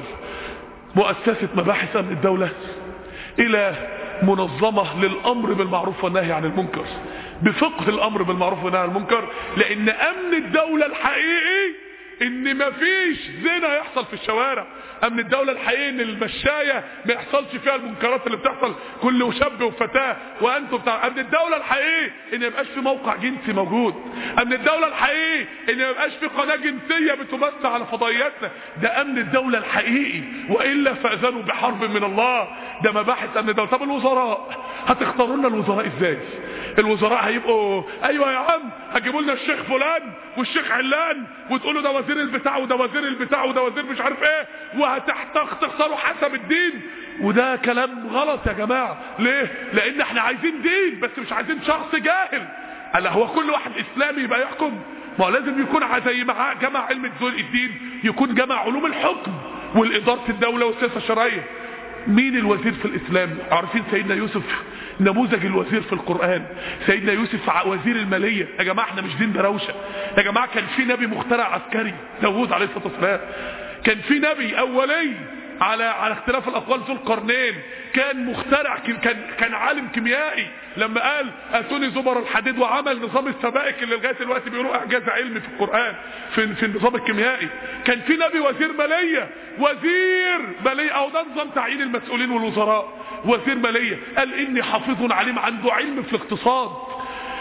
مؤسسة مباحث امن الدولة الى منظمة للامر بالمعروف والنهي عن المنكر بفقه الامر بالمعروف والنهي عن المنكر لان امن الدولة الحقيقي ان مفيش زنا يحصل في الشوارع امن الدولة الحقيقي ان المشاية ما يحصلش فيها المنكرات اللي بتحصل كل شاب وفتاة وانتم بتاع امن الدولة الحقيقي ان ما يبقاش في موقع جنسي موجود امن الدولة الحقيقي ان ما يبقاش في قناة جنسية بتمثل على فضائياتنا ده امن الدولة الحقيقي والا فاذنوا بحرب من الله ده مباحث امن الدولة طب الوزراء هتختاروا لنا الوزراء ازاي الوزراء هيبقوا ايوه يا عم هتجيبوا لنا الشيخ فلان والشيخ علان وتقولوا ده وزير البتاع وده وزير البتاع وده وزير مش عارف ايه وهتختاروا حسب الدين وده كلام غلط يا جماعة ليه لان احنا عايزين دين بس مش عايزين شخص جاهل الا هو كل واحد اسلامي يبقى يحكم ما هو لازم يكون زي ما جمع علم الدين يكون جمع علوم الحكم والادارة الدولة والسياسة الشرعية مين الوزير في الاسلام عارفين سيدنا يوسف نموذج الوزير في القرآن سيدنا يوسف وزير المالية يا جماعة احنا مش دين دروشة يا جماعة كان في نبي مخترع عسكري داوود عليه الصلاة والسلام كان في نبي اولي على على اختلاف الاقوال ذو القرنين كان مخترع كان كان عالم كيميائي لما قال اتوني زبر الحديد وعمل نظام السبائك اللي لغايه دلوقتي بيقولوا اعجاز علمي في القران في في النظام الكيميائي كان في نبي وزير ماليه وزير ماليه او ده نظام تعيين المسؤولين والوزراء وزير ماليه قال اني حافظ عليم عنده علم في الاقتصاد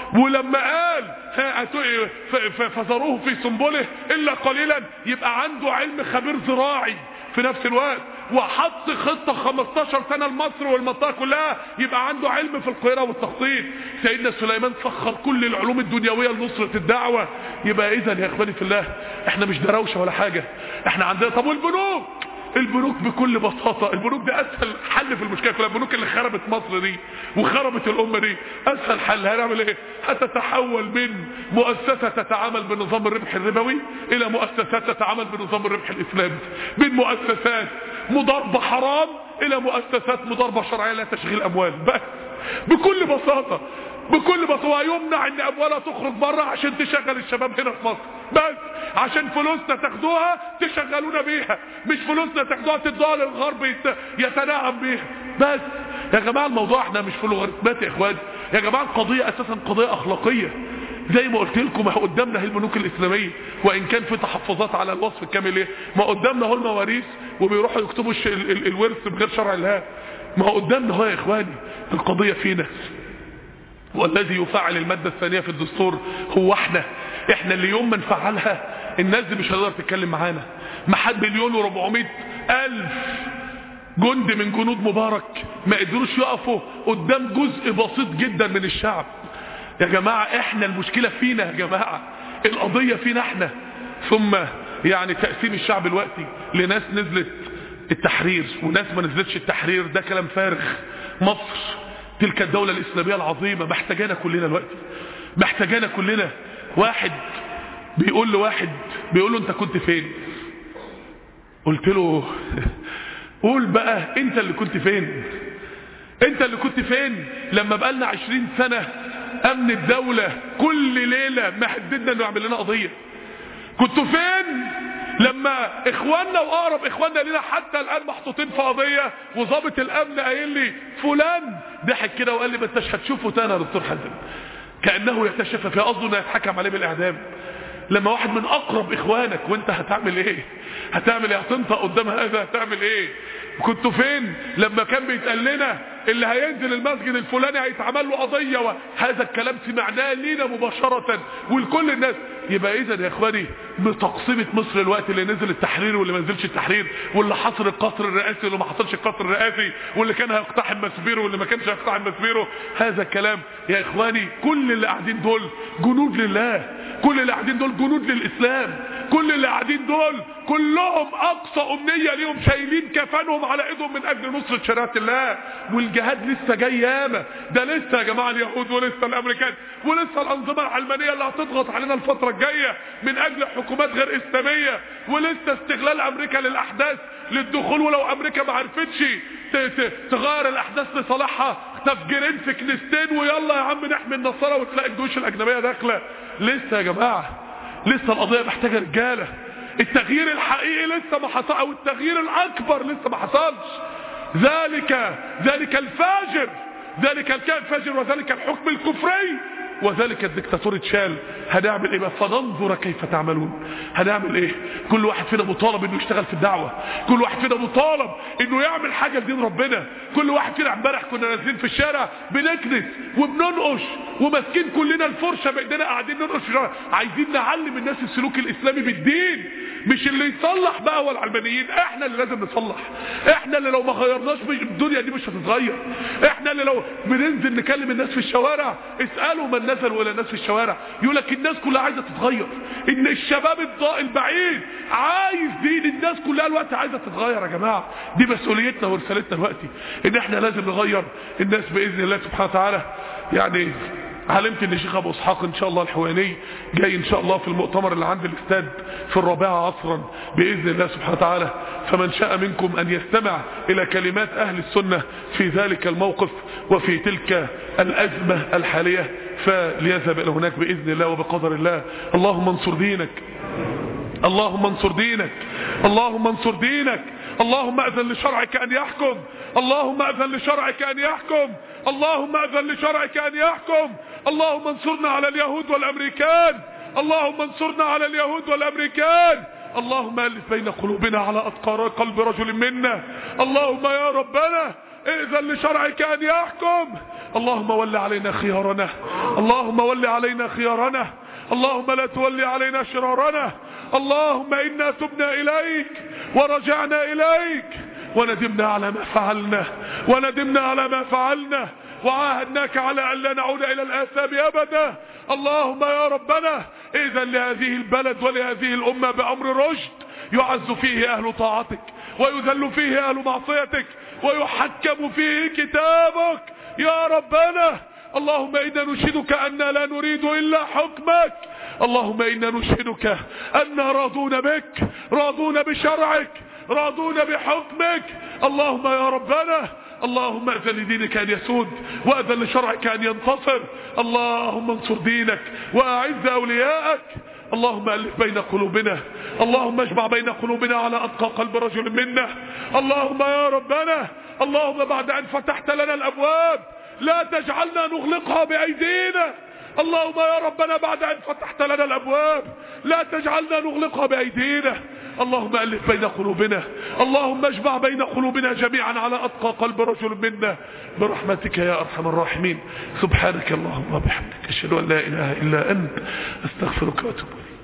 ولما قال ها أتو- ف- ف- فذروه في سنبله الا قليلا يبقى عنده علم خبير زراعي في نفس الوقت وحط خطة 15 سنة لمصر والمنطقة كلها يبقى عنده علم في القراءة والتخطيط سيدنا سليمان سخر كل العلوم الدنيوية لنصرة الدعوة يبقى اذا يا اخواني في الله احنا مش دراوشة ولا حاجة احنا عندنا طب والبنوك البنوك بكل بساطة البنوك ده اسهل حل في المشكلة كلها البنوك اللي خربت مصر دي وخربت الامة دي اسهل حل هنعمل ايه هتتحول من مؤسسة تتعامل بنظام الربح الربوي الى مؤسسات تتعامل بنظام الربح الاسلامي من مؤسسات مضاربة حرام الى مؤسسات مضاربة شرعية لا تشغيل اموال بس بكل بساطة بكل بساطة ويمنع ان اموالها تخرج بره عشان تشغل الشباب هنا في مصر بس عشان فلوسنا تاخدوها تشغلونا بيها مش فلوسنا تاخدوها تدوها للغرب يت- يتناعم بيها بس يا جماعة الموضوع احنا مش في لوغاريتمات يا اخوان يا جماعة القضية اساسا قضية اخلاقية زي ما قلت لكم ما هو قدامنا هي البنوك الاسلاميه وان كان في تحفظات على الوصف الكامل ايه ما قدامنا هو المواريث وبيروحوا يكتبوا الش- ال- ال- الورث بغير شرع الله ما هو قدامنا هو يا اخواني القضيه فينا والذي يفعل المادة الثانية في الدستور هو احنا احنا اللي يوم ما نفعلها الناس دي مش هتقدر تتكلم معانا ما حد مليون وربعمية الف جند من جنود مبارك ما قدروش يقفوا قدام جزء بسيط جدا من الشعب يا جماعة احنا المشكلة فينا يا جماعة القضية فينا احنا ثم يعني تقسيم الشعب الوقتي لناس نزلت التحرير وناس ما نزلتش التحرير ده كلام فارغ مصر تلك الدولة الإسلامية العظيمة محتاجانا كلنا الوقت محتاجانا كلنا واحد بيقول لواحد بيقول له انت كنت فين قلت له قول بقى انت اللي كنت فين انت اللي كنت فين لما بقالنا عشرين سنة امن الدولة كل ليلة مهددنا انه يعمل لنا قضية كنتوا فين لما اخواننا واقرب اخواننا لنا حتى الان محطوطين في قضيه وظابط الامن قايل لي فلان ضحك كده وقال لي ما انتش هتشوفه تاني يا دكتور حازم كانه يكتشف في قصده انه يتحكم عليه بالاعدام لما واحد من اقرب اخوانك وانت هتعمل ايه هتعمل ايه هتنطق قدام هذا هتعمل ايه كنتوا فين لما كان بيتقال لنا اللي هينزل المسجد الفلاني هيتعمل له قضية وهذا الكلام سمعناه لينا مباشرة ولكل الناس يبقى اذا يا اخواني بتقسيمة مصر الوقت اللي نزل التحرير واللي ما نزلش التحرير واللي حصر القصر الرئاسي واللي ما حصلش القصر الرئاسي واللي كان هيقتحم مسبيره واللي ما كانش هيقتحم مسبيره هذا الكلام يا اخواني كل اللي قاعدين دول جنود لله كل اللي قاعدين دول جنود للاسلام كل اللي قاعدين دول كلهم اقصى امنية ليهم شايلين كفانهم على ايدهم من اجل نصرة شريعة الله والجهاد لسه جاي ياما ده لسه يا جماعة اليهود ولسه الامريكان ولسه الانظمة العلمانية اللي هتضغط علينا الفترة الجاية من اجل حكومات غير اسلامية ولسه استغلال امريكا للاحداث للدخول ولو امريكا ما عرفتش ت- ت- تغير الاحداث لصالحها تفجيرين في كنيستين ويلا يا عم نحمي النصارى وتلاقي الجيوش الاجنبية داخلة لسه يا جماعة لسه القضية محتاجة رجالة التغيير الحقيقي لسه ما حصل او التغيير الاكبر لسه ما حصلش ذلك ذلك الفاجر ذلك الكائن الفاجر وذلك الحكم الكفري وذلك الدكتاتور اتشال هنعمل ايه بقى فننظر كيف تعملون هنعمل ايه كل واحد فينا مطالب انه يشتغل في الدعوة كل واحد فينا مطالب انه يعمل حاجة لدين ربنا كل واحد فينا امبارح كنا نازلين في الشارع بنكنس وبننقش وماسكين كلنا الفرشة بايدينا قاعدين ننقش في الشارع عايزين نعلم الناس السلوك الاسلامي بالدين مش اللي يصلح بقى هو العلمانيين احنا اللي لازم نصلح احنا اللي لو ما غيرناش مش الدنيا دي مش هتتغير احنا اللي لو بننزل نكلم الناس في الشوارع اسالوا من نزلوا الى الناس في الشوارع يقول لك الناس كلها عايزه تتغير ان الشباب الضاء البعيد عايز دين الناس كلها الوقت عايزه تتغير يا جماعه دي مسؤوليتنا ورسالتنا دلوقتي ان احنا لازم نغير الناس باذن الله سبحانه وتعالى يعني علمت ان الشيخ ابو اسحاق ان شاء الله الحواني جاي ان شاء الله في المؤتمر اللي عند الاستاد في الرابعة عصرا باذن الله سبحانه وتعالى فمن شاء منكم ان يستمع الى كلمات اهل السنة في ذلك الموقف وفي تلك الازمة الحالية فليذهب الى هناك باذن الله وبقدر الله اللهم انصر دينك اللهم انصر دينك اللهم انصر دينك اللهم اذن لشرعك ان يحكم اللهم اذن لشرعك ان يحكم اللهم اذن لشرعك ان يحكم اللهم انصرنا على اليهود والامريكان اللهم انصرنا على اليهود والامريكان اللهم الف بين قلوبنا على اتقار قلب رجل منا اللهم يا ربنا ائذن لشرعك ان يحكم اللهم ول علينا خيارنا اللهم ول علينا خيارنا اللهم لا تولي علينا شرارنا اللهم إنا تبنا إليك ورجعنا إليك وندمنا على ما فعلنا وندمنا على ما فعلنا وعاهدناك على أن لا نعود إلى الآثام أبدا اللهم يا ربنا إذا لهذه البلد ولهذه الأمة بأمر رشد يعز فيه أهل طاعتك ويذل فيه أهل معصيتك ويحكم فيه كتابك يا ربنا اللهم إنا نشهدك أننا لا نريد إلا حكمك اللهم إنا نشهدك أننا راضون بك راضون بشرعك راضون بحكمك اللهم يا ربنا اللهم اذن لدينك ان يسود واذن لشرعك ان ينتصر اللهم انصر دينك واعز اولياءك اللهم الف بين قلوبنا اللهم اجمع بين قلوبنا على اتقى قلب رجل منا اللهم يا ربنا اللهم بعد ان فتحت لنا الابواب لا تجعلنا نغلقها بايدينا اللهم يا ربنا بعد ان فتحت لنا الابواب لا تجعلنا نغلقها بايدينا اللهم الف بين قلوبنا اللهم اجمع بين قلوبنا جميعا على اتقى قلب رجل منا برحمتك يا ارحم الراحمين سبحانك اللهم وبحمدك اشهد ان لا اله الا انت استغفرك واتوب اليك